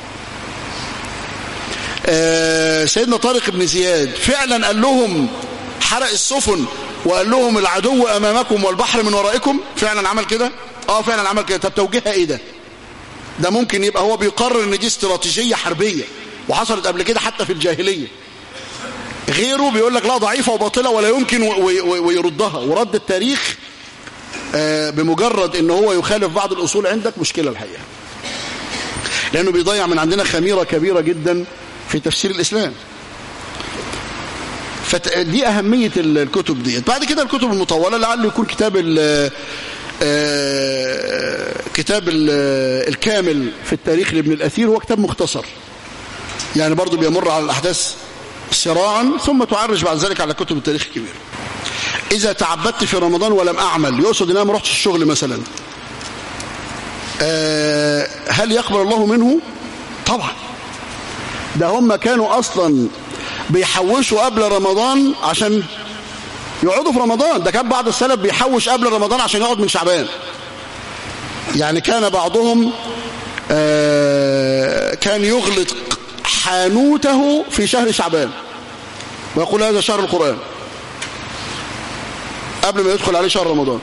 آه سيدنا طارق بن زياد فعلا قال لهم حرق السفن وقال لهم العدو امامكم والبحر من ورائكم فعلا عمل كده اه فعلا عمل كده طب توجيهها ايه ده ده ممكن يبقى هو بيقرر ان دي استراتيجية حربية وحصلت قبل كده حتى في الجاهلية غيره بيقول لك لا ضعيفة وباطلة ولا يمكن ويردها ورد التاريخ بمجرد ان هو يخالف بعض الأصول عندك مشكلة الحقيقة لأنه بيضيع من عندنا خميرة كبيرة جدا في تفسير الإسلام فدي أهمية الكتب دي بعد كده الكتب المطولة لعله يكون كتاب ال كتاب الكامل في التاريخ لابن الأثير هو كتاب مختصر يعني برضو بيمر على الأحداث سراعا ثم تعرج بعد ذلك على كتب التاريخ الكبير إذا تعبدت في رمضان ولم أعمل يقصد أن أنا ما رحتش الشغل مثلا هل يقبل الله منه طبعا ده هم كانوا أصلا بيحوشوا قبل رمضان عشان يقعدوا في رمضان ده كان بعض السلف بيحوش قبل رمضان عشان يقعد من شعبان يعني كان بعضهم كان يغلق حانوته في شهر شعبان ويقول هذا شهر القرآن قبل ما يدخل عليه شهر رمضان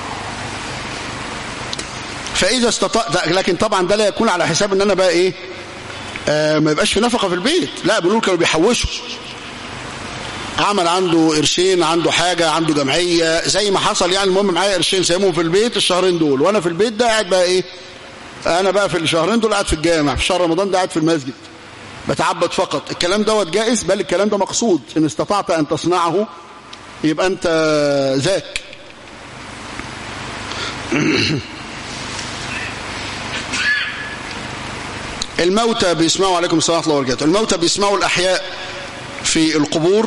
فإذا استطاع لكن طبعا ده لا يكون على حساب ان انا بقى ايه آه ما يبقاش في نفقة في البيت لا بنقول كانوا بيحوشوا عمل عنده قرشين عنده حاجة عنده جمعية زي ما حصل يعني المهم معايا قرشين سايبهم في البيت الشهرين دول وانا في البيت ده قاعد بقى ايه انا بقى في الشهرين دول قاعد في الجامع في شهر رمضان ده قاعد في المسجد بتعبد فقط الكلام دوت جائز بل الكلام ده مقصود ان استطعت ان تصنعه يبقى انت ذاك الموتى بيسمعوا عليكم السلام ورحمه الله وبركاته الموتى بيسمعوا الاحياء في القبور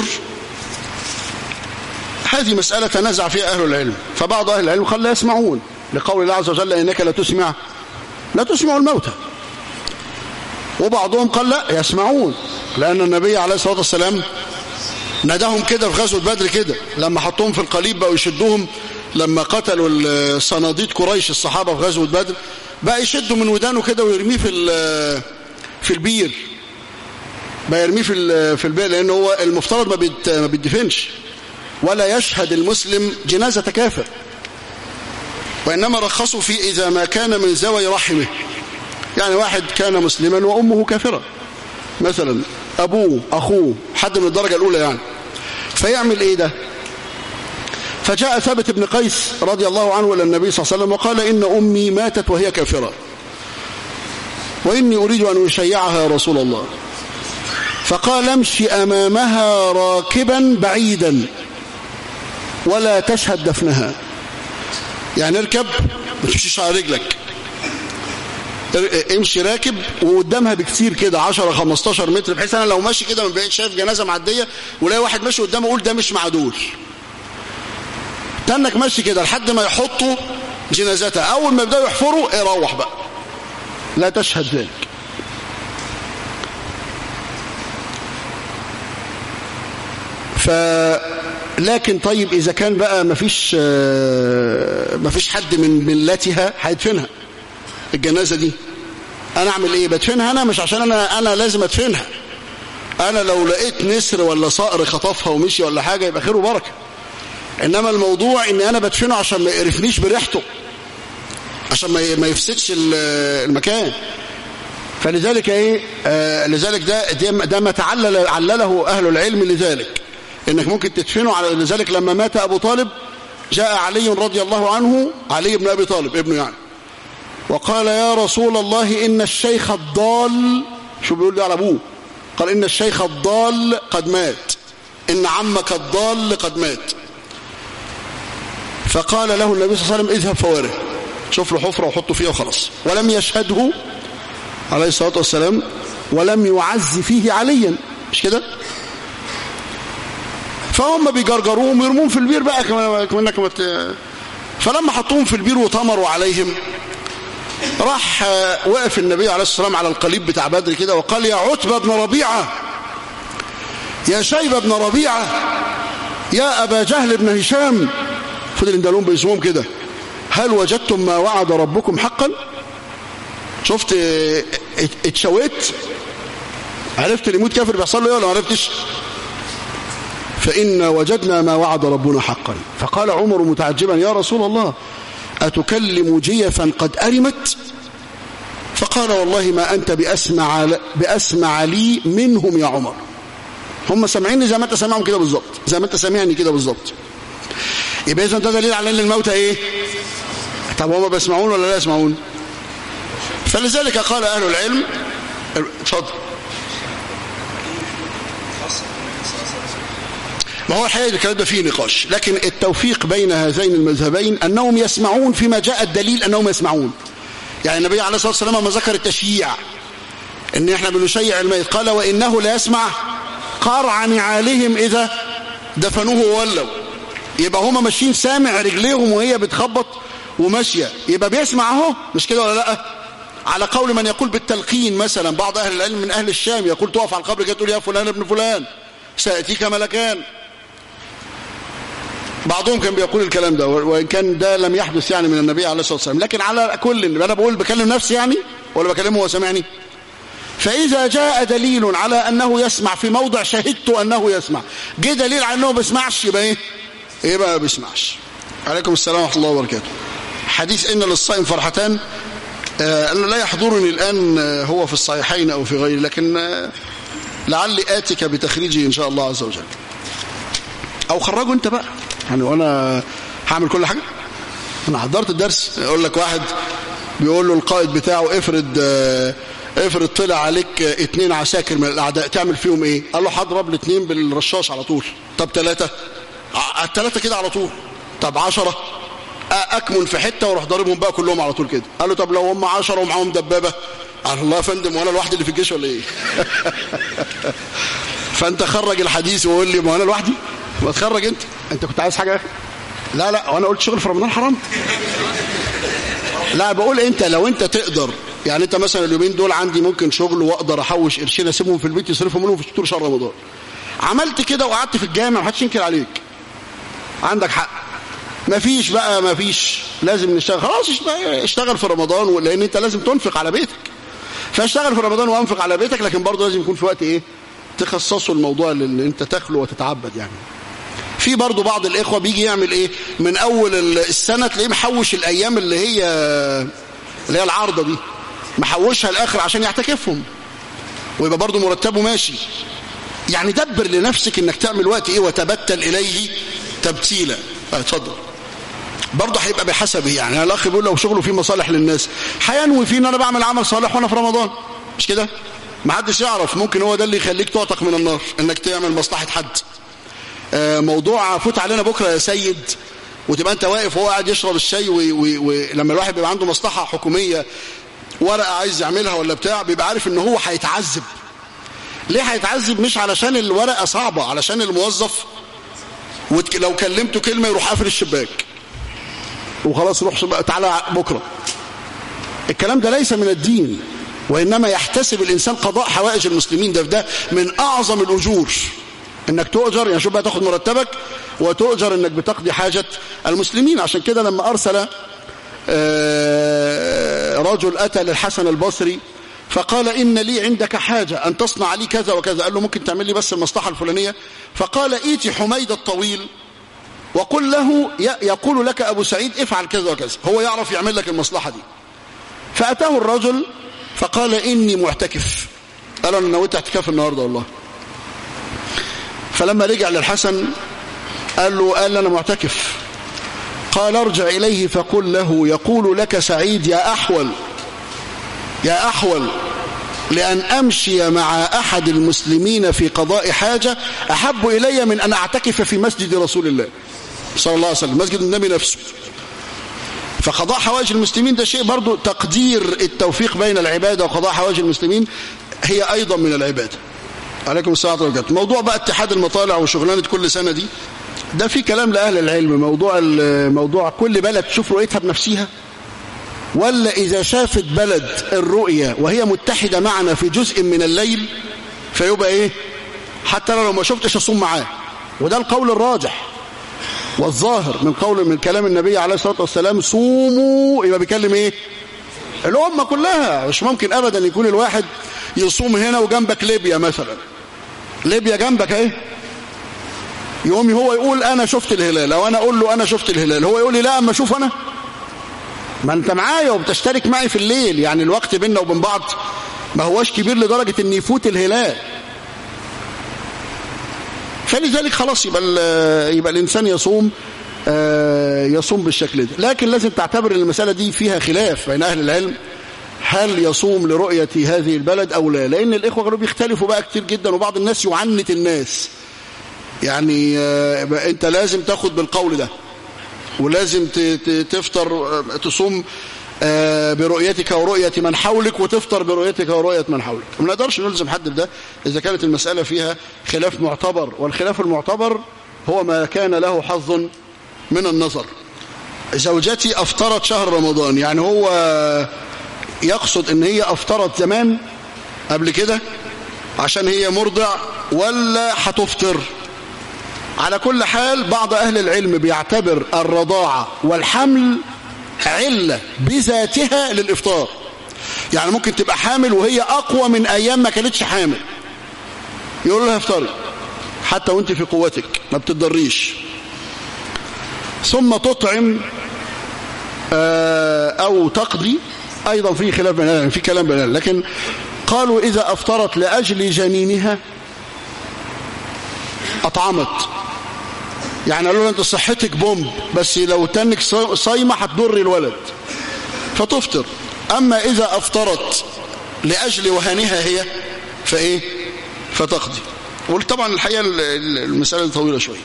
هذه مسألة تنازع فيها أهل العلم فبعض أهل العلم قال لا يسمعون لقول الله عز وجل إنك لا تسمع لا تسمع الموتى وبعضهم قال لا يسمعون لأن النبي عليه الصلاة والسلام ناداهم كده في غزوة بدر كده لما حطوهم في القليب بقوا يشدوهم لما قتلوا صناديد قريش الصحابة في غزوة بدر بقى يشدوا من ودانه كده ويرميه في في البير بقى يرميه في في البير لأنه هو المفترض ما ما بيدفنش ولا يشهد المسلم جنازة كافر وإنما رخصوا في إذا ما كان من زوي رحمه يعني واحد كان مسلما وأمه كافرة مثلا أبوه أخوه حد من الدرجة الأولى يعني فيعمل إيه ده فجاء ثابت بن قيس رضي الله عنه إلى النبي صلى الله عليه وسلم وقال إن أمي ماتت وهي كافرة وإني أريد أن أشيعها يا رسول الله فقال امشي أمامها راكبا بعيدا ولا تشهد دفنها يعني اركب ما تمشيش على رجلك امشي راكب وقدامها بكتير كده 10 15 متر بحيث انا لو ماشي كده من بعيد شايف جنازه معديه ولاقي واحد ماشي قدامه اقول ده مش معدول تنك ماشي كده لحد ما يحطوا جنازتها اول ما يبداوا يحفروا ايه روح بقى لا تشهد ذلك ف لكن طيب إذا كان بقى مفيش مفيش حد من ملتها هيدفنها الجنازة دي أنا أعمل إيه بدفنها أنا مش عشان أنا أنا لازم أدفنها أنا لو لقيت نسر ولا صقر خطفها ومشي ولا حاجة يبقى خير وبركة إنما الموضوع إن أنا بدفنه عشان ما يقرفنيش بريحته عشان ما يفسدش المكان فلذلك إيه آه لذلك ده ده ما تعلل علله أهل العلم لذلك انك ممكن تدفنه على لذلك لما مات ابو طالب جاء علي رضي الله عنه علي بن ابي طالب ابنه يعني وقال يا رسول الله ان الشيخ الضال شو بيقول لي على ابوه قال ان الشيخ الضال قد مات ان عمك الضال قد مات فقال له النبي صلى الله عليه وسلم اذهب فواره شوف له حفره وحطه فيها وخلاص ولم يشهده عليه الصلاه والسلام ولم يعز فيه عليا مش كده فهم بيجرجروهم ويرموهم في البير بقى كمانك مت... فلما حطوهم في البير وطمروا عليهم راح وقف النبي عليه الصلاة والسلام على القليب بتاع بدر كده وقال يا عتبة بن ربيعة يا شيبة بن ربيعة يا أبا جهل بن هشام فضل اندالون باسمهم كده هل وجدتم ما وعد ربكم حقا شفت اتشويت عرفت اللي يموت كافر بيحصل له ايه ولا ما عرفتش فإن وجدنا ما وعد ربنا حقا فقال عمر متعجبا يا رسول الله أتكلم جيفا قد أرمت فقال والله ما أنت بأسمع, بأسمع لي منهم يا عمر هم سامعيني زي ما انت سامعهم كده بالظبط زي ما انت سامعني كده بالظبط يبقى اذا ده دليل على ان الموتى ايه طب هم بيسمعون ولا لا يسمعون فلذلك قال اهل العلم اتفضل ما هو الحقيقة الكلام ده فيه نقاش لكن التوفيق بين هذين المذهبين أنهم يسمعون فيما جاء الدليل أنهم يسمعون يعني النبي عليه الصلاة والسلام لما ذكر التشييع ان احنا بنشيع الميت قال وإنه لا يسمع قرع نعالهم إذا دفنوه وولوا يبقى هما ماشيين سامع رجليهم وهي بتخبط وماشية يبقى بيسمع اهو مش كده ولا لا على قول من يقول بالتلقين مثلا بعض أهل العلم من أهل الشام يقول تقف على القبر كده تقول يا فلان ابن فلان سيأتيك ملكان بعضهم كان بيقول الكلام ده وإن كان ده لم يحدث يعني من النبي عليه الصلاة والسلام لكن على كل أنا بقول بكلم نفسي يعني ولا بكلمه هو سامعني فإذا جاء دليل على أنه يسمع في موضع شهدت أنه يسمع جه دليل على أنه بيسمعش يبقى إيه يبقى ما بيسمعش عليكم السلام ورحمة الله وبركاته حديث إن للصائم فرحتان آه أنا لا يحضرني الآن هو في الصحيحين أو في غيره لكن آه لعلي آتك بتخريجه إن شاء الله عز وجل أو خرجه أنت بقى يعني وأنا هعمل كل حاجة أنا حضرت الدرس يقول لك واحد بيقول له القائد بتاعه افرض آه افرض طلع عليك اتنين عساكر من الاعداء تعمل فيهم ايه قال له هضرب الاثنين بالرشاش على طول طب ثلاثة الثلاثة كده على طول طب عشرة اكمن في حتة واروح ضاربهم بقى كلهم على طول كده قال له طب لو هم عشرة ومعاهم دبابة قال الله يا فندم وانا الواحد اللي في الجيش ولا ايه فانت خرج الحديث وقول لي ما انا لوحدي ما تخرج انت انت كنت عايز حاجة يا اخي لا لا وانا قلت شغل في رمضان حرام لا بقول انت لو انت تقدر يعني انت مثلا اليومين دول عندي ممكن شغل واقدر احوش قرشين اسيبهم في البيت يصرفوا منهم في طول شهر رمضان عملت كده وقعدت في الجامع محدش ينكر عليك عندك حق مفيش بقى مفيش لازم نشتغل خلاص اشتغل في رمضان لان انت لازم تنفق على بيتك فاشتغل في رمضان وانفق على بيتك لكن برضه لازم يكون في وقت ايه تخصصه الموضوع اللي انت تخلو وتتعبد يعني في برضه بعض الاخوه بيجي يعمل ايه من اول السنه تلاقيه محوش الايام اللي هي اللي هي العارضه دي محوشها الاخر عشان يعتكفهم ويبقى برضه مرتبه ماشي يعني دبر لنفسك انك تعمل وقت ايه وتبتل اليه تبتيلا اتفضل برضه هيبقى بحسبه يعني الاخ بيقول لو شغله فيه مصالح للناس هينوي فيه ان انا بعمل عمل صالح وانا في رمضان مش كده ما حدش يعرف ممكن هو ده اللي يخليك تعتق من النار انك تعمل مصلحه حد آه موضوع فوت علينا بكره يا سيد وتبقى انت واقف وهو قاعد يشرب الشاي ولما الواحد بيبقى عنده مصلحه حكوميه ورقه عايز يعملها ولا بتاع بيبقى عارف ان هو هيتعذب ليه هيتعذب مش علشان الورقه صعبه علشان الموظف لو كلمته كلمه يروح قافل الشباك وخلاص روح تعالى بكره الكلام ده ليس من الدين وانما يحتسب الانسان قضاء حوائج المسلمين ده ده من اعظم الاجور انك تؤجر يعني شوف بقى تاخد مرتبك وتؤجر انك بتقضي حاجة المسلمين عشان كده لما ارسل رجل اتى للحسن البصري فقال ان لي عندك حاجة ان تصنع لي كذا وكذا قال له ممكن تعمل لي بس المصلحة الفلانية فقال ايتي حميد الطويل وقل له يقول لك ابو سعيد افعل كذا وكذا هو يعرف يعمل لك المصلحة دي فاتاه الرجل فقال اني معتكف قال انا نويت اعتكاف النهارده والله فلما رجع للحسن قال له قال أنا معتكف قال ارجع إليه فقل له يقول لك سعيد يا أحول يا أحول لأن أمشي مع أحد المسلمين في قضاء حاجة أحب إلي من أن أعتكف في مسجد رسول الله صلى الله عليه وسلم مسجد النبي نفسه فقضاء حوائج المسلمين ده شيء برضو تقدير التوفيق بين العبادة وقضاء حوائج المسلمين هي أيضا من العبادة عليكم السلام ورحمة الله موضوع بقى اتحاد المطالع وشغلانة كل سنة دي ده في كلام لأهل العلم موضوع موضوع كل بلد تشوف رؤيتها بنفسها ولا إذا شافت بلد الرؤية وهي متحدة معنا في جزء من الليل فيبقى إيه حتى لو ما شفتش أصوم معاه وده القول الراجح والظاهر من قول من كلام النبي عليه الصلاة والسلام صوموا يبقى بيكلم إيه الأمة كلها مش ممكن أبدا يكون الواحد يصوم هنا وجنبك ليبيا مثلا ليبيا جنبك ايه يقوم هو يقول انا شفت الهلال او انا اقول له انا شفت الهلال هو يقول لي لا اما اشوف انا ما انت معايا وبتشترك معي في الليل يعني الوقت بيننا وبين بعض ما هواش كبير لدرجة ان يفوت الهلال فلذلك خلاص يبقى يبقى الانسان يصوم يصوم بالشكل ده لكن لازم تعتبر ان المساله دي فيها خلاف بين اهل العلم هل يصوم لرؤيه هذه البلد او لا لان الاخوه كانوا بيختلفوا بقى كتير جدا وبعض الناس يعنت الناس يعني انت لازم تاخد بالقول ده ولازم تفطر تصوم برؤيتك ورؤية من حولك وتفطر برؤيتك ورؤية من حولك ما نقدرش نلزم حد بده إذا كانت المسألة فيها خلاف معتبر والخلاف المعتبر هو ما كان له حظ من النظر زوجتي أفطرت شهر رمضان يعني هو يقصد ان هي أفطرت زمان قبل كده عشان هي مرضع ولا هتفطر على كل حال بعض أهل العلم بيعتبر الرضاعة والحمل علة بذاتها للإفطار يعني ممكن تبقى حامل وهي أقوى من أيام ما كانتش حامل يقول لها افطري حتى وانت في قوتك ما بتضريش ثم تطعم أو تقضي أيضا في خلاف بين في كلام بين لكن قالوا إذا أفطرت لأجل جنينها أطعمت يعني قالوا له انت صحتك بومب بس لو تنك صايمه هتضر الولد فتفطر اما اذا افطرت لاجل وهنها هي فايه فتقضي وطبعا الحقيقه المساله طويله شويه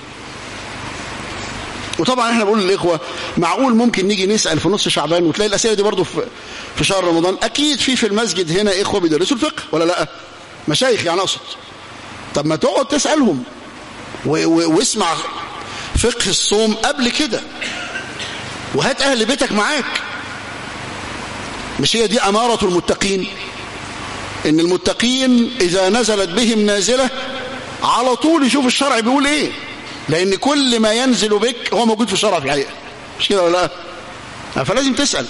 وطبعا احنا بنقول للاخوه معقول ممكن نيجي نسال في نص شعبان وتلاقي الاسئله دي برضه في في شهر رمضان اكيد في في المسجد هنا اخوه بيدرسوا الفقه ولا لا مشايخ يعني اقصد طب ما تقعد تسالهم واسمع فقه الصوم قبل كده وهات أهل بيتك معاك مش هي دي أمارة المتقين إن المتقين إذا نزلت بهم نازلة على طول يشوف الشرع بيقول إيه لأن كل ما ينزل بك هو موجود في الشرع في الحقيقة مش كده ولا لا فلازم تسأل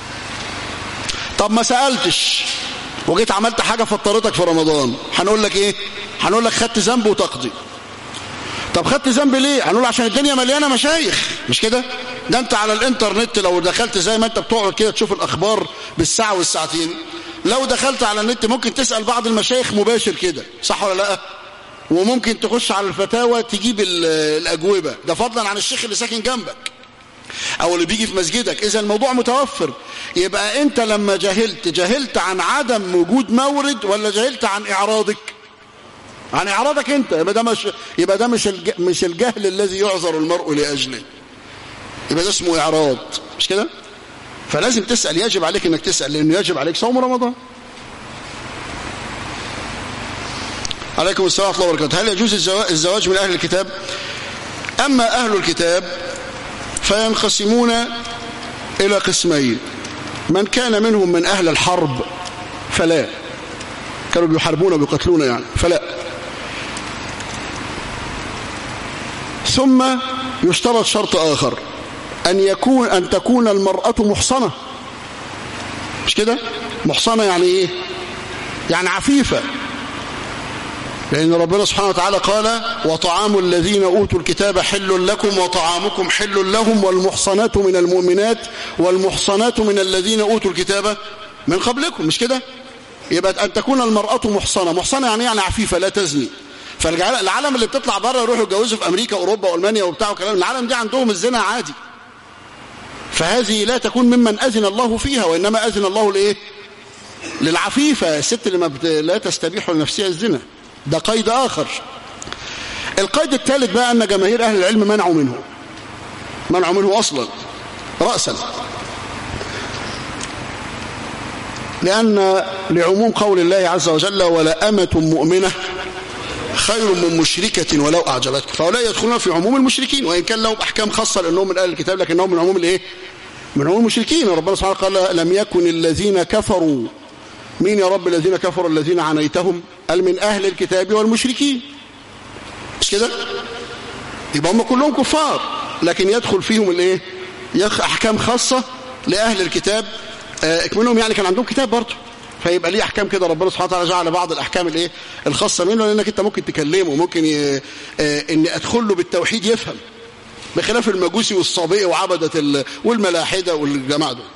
طب ما سألتش وجيت عملت حاجة فطرتك في رمضان هنقول لك إيه هنقول لك خدت ذنب وتقضي طب خدت ذنب ليه هنقول عشان الدنيا مليانه مشايخ مش كده ده انت على الانترنت لو دخلت زي ما انت بتقعد كده تشوف الاخبار بالساعه والساعتين لو دخلت على النت ممكن تسال بعض المشايخ مباشر كده صح ولا لا وممكن تخش على الفتاوى تجيب الاجوبه ده فضلا عن الشيخ اللي ساكن جنبك او اللي بيجي في مسجدك اذا الموضوع متوفر يبقى انت لما جهلت جهلت عن عدم وجود مورد ولا جهلت عن اعراضك عن اعراضك انت يبقى ده مش يبقى ده مش مش الجهل الذي يعذر المرء لاجله يبقى ده اسمه اعراض مش كده فلازم تسال يجب عليك انك تسال لانه يجب عليك صوم رمضان عليكم السلام ورحمه الله وبركاته هل يجوز الزواج من اهل الكتاب اما اهل الكتاب فينقسمون الى قسمين من كان منهم من اهل الحرب فلا كانوا بيحاربون وبيقتلون يعني فلا ثم يشترط شرط آخر أن يكون أن تكون المرأة محصنة مش كده محصنة يعني إيه يعني عفيفة لأن ربنا سبحانه وتعالى قال وطعام الذين أوتوا الكتاب حل لكم وطعامكم حل لهم والمحصنات من المؤمنات والمحصنات من الذين أوتوا الكتاب من قبلكم مش كده يبقى أن تكون المرأة محصنة محصنة يعني يعني عفيفة لا تزني فالعالم اللي بتطلع بره يروحوا يتجوزوا في أمريكا أوروبا ألمانيا وبتاع وكلام العالم دي عندهم الزنا عادي فهذه لا تكون ممن أذن الله فيها وإنما أذن الله لإيه للعفيفة الست اللي ما بت... لا تستبيح لنفسها الزنا ده قيد آخر القيد الثالث بقى أن جماهير أهل العلم منعوا منه منعوا منه أصلا رأسا لأن لعموم قول الله عز وجل ولا أمة مؤمنة خير من مشركة ولو أعجبتك فهؤلاء يدخلون في عموم المشركين وإن كان لهم أحكام خاصة لأنهم من أهل الكتاب لكنهم من عموم الإيه؟ من عموم المشركين ربنا سبحانه قال لم يكن الذين كفروا مين يا رب الذين كفروا الذين عنيتهم قال من أهل الكتاب والمشركين مش كده يبقى هم كلهم كفار لكن يدخل فيهم الايه احكام خاصة لأهل الكتاب اكملهم يعني كان عندهم كتاب برضه فيبقى ليه احكام كده ربنا سبحانه وتعالى جعل بعض الاحكام الايه الخاصه منه لانك انت ممكن تكلمه ممكن ي... ان ادخل له بالتوحيد يفهم بخلاف المجوسي والصابئ وعبده ال... والملاحده والجماعه دول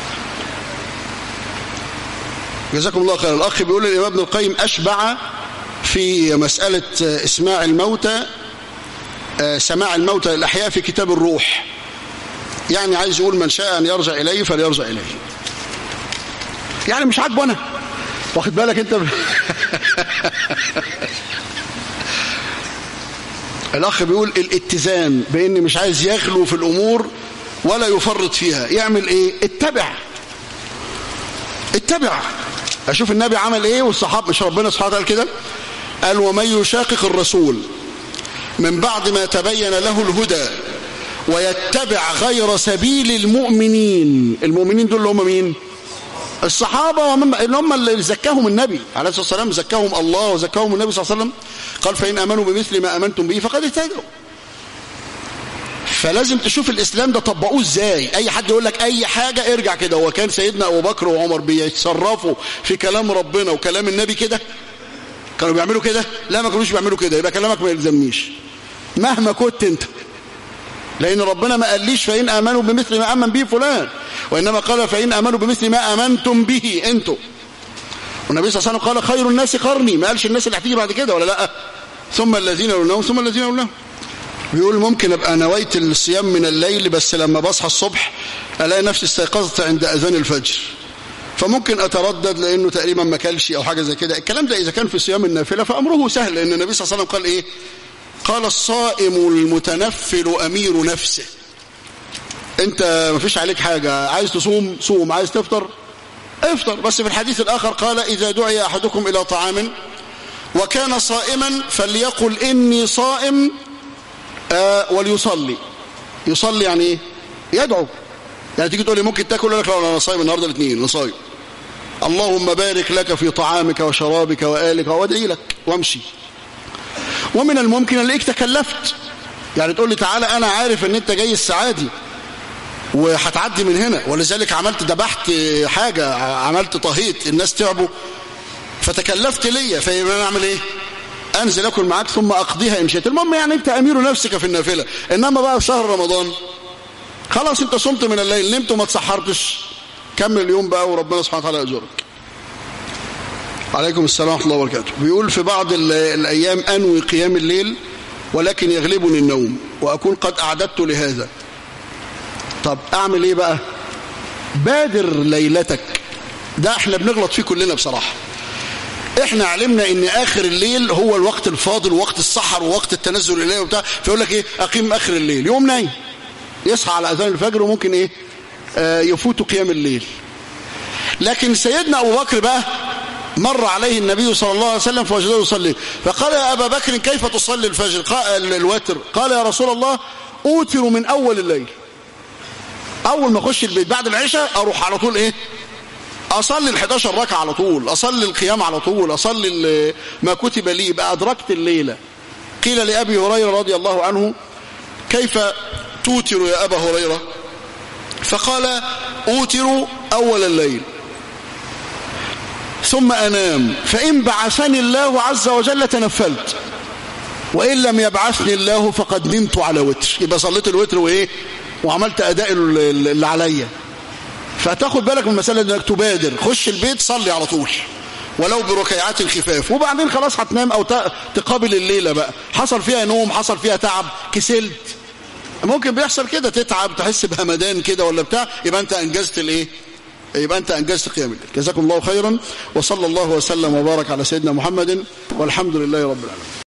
جزاكم الله خير الاخ بيقول الامام ابن القيم اشبع في مسألة اسماع الموتى سماع الموتى للأحياء في كتاب الروح يعني عايز يقول من شاء أن يرجع إليه فليرجع إليه يعني مش عاجبه أنا واخد بالك أنت الأخ بيقول الاتزان بأن مش عايز يغلو في الأمور ولا يفرط فيها يعمل إيه اتبع اتبع أشوف النبي عمل إيه والصحابة مش ربنا سبحانه وتعالى كده قال ومن يشاقق الرسول من بعد ما تبين له الهدى ويتبع غير سبيل المؤمنين المؤمنين دول اللي هم مين الصحابة ومن اللي هم اللي زكاهم النبي عليه الصلاة والسلام زكاهم الله وزكاهم النبي صلى الله عليه وسلم قال فإن أمنوا بمثل ما أمنتم به فقد اهتدوا فلازم تشوف الإسلام ده طبقوه ازاي أي حد يقول لك أي حاجة ارجع كده هو كان سيدنا أبو بكر وعمر بيتصرفوا في كلام ربنا وكلام النبي كده كانوا بيعملوا كده لا ما كانوش بيعملوا كده يبقى كلامك ما يلزمنيش مهما كنت انت لأن ربنا ما قاليش فإن آمنوا بمثل ما آمن به فلان وإنما قال فإن آمنوا بمثل ما آمنتم به أنتم والنبي صلى الله عليه وسلم قال خير الناس قرني ما قالش الناس اللي هتيجي بعد كده ولا لا ثم الذين يلونهم ثم الذين يلونهم بيقول ممكن ابقى نويت الصيام من الليل بس لما بصحى الصبح الاقي نفسي استيقظت عند اذان الفجر فممكن اتردد لانه تقريبا ما كلش او حاجه زي كده الكلام ده اذا كان في صيام النافله فامره سهل لان النبي صلى الله عليه وسلم قال ايه قال الصائم المتنفل امير نفسه انت ما فيش عليك حاجه عايز تصوم صوم عايز تفطر افطر بس في الحديث الاخر قال اذا دعي احدكم الى طعام وكان صائما فليقل اني صائم آه وليصلي يصلي يعني ايه يدعو يعني تيجي تقول لي ممكن تاكل لك لا انا صايم النهارده الاثنين انا صايم اللهم بارك لك في طعامك وشرابك وآلك وادعي لك وامشي ومن الممكن الاقيك تكلفت يعني تقول لي تعالى انا عارف ان انت جاي السعادي وهتعدي من هنا ولذلك عملت ذبحت حاجه عملت طهيت الناس تعبوا فتكلفت ليا فيبقى انا اعمل ايه انزل اكل معاك ثم اقضيها ان شئت المهم يعني انت امير نفسك في النافله انما بقى في شهر رمضان خلاص انت صمت من الليل نمت وما تسحرتش كمل اليوم بقى وربنا سبحانه وتعالى يأجرك عليكم السلام ورحمه الله وبركاته بيقول في بعض الايام انوي قيام الليل ولكن يغلبني النوم واكون قد اعددت لهذا طب اعمل ايه بقى بادر ليلتك ده احنا بنغلط فيه كلنا بصراحه احنا علمنا ان اخر الليل هو الوقت الفاضل ووقت السحر ووقت التنزل الالهي وبتاع فيقول لك ايه اقيم اخر الليل يوم نايم يصحى على اذان الفجر وممكن ايه آه يفوت قيام الليل لكن سيدنا ابو بكر بقى مر عليه النبي صلى الله عليه وسلم فوجده يصلي فقال يا ابا بكر كيف تصلي الفجر قال الوتر قال يا رسول الله اوتر من اول الليل اول ما اخش البيت بعد العشاء اروح على طول ايه اصلي ال11 ركعه على طول اصلي القيام على طول اصلي ما كتب لي بقى ادركت الليله قيل لابي هريره رضي الله عنه كيف توتر يا ابا هريره فقال اوتر اول الليل ثم انام فان بعثني الله عز وجل تنفلت وان لم يبعثني الله فقد نمت على وتر يبقى صليت الوتر وايه وعملت اداء اللي عليا فتاخد بالك من المسألة انك تبادر خش البيت صلي على طول ولو بركيعات خفاف وبعدين خلاص هتنام او تقابل الليلة بقى حصل فيها نوم حصل فيها تعب كسلت ممكن بيحصل كده تتعب تحس بهمدان كده ولا بتاع يبقى انت انجزت الايه يبقى انت انجزت قيام الليل جزاكم الله خيرا وصلى الله وسلم وبارك على سيدنا محمد والحمد لله رب العالمين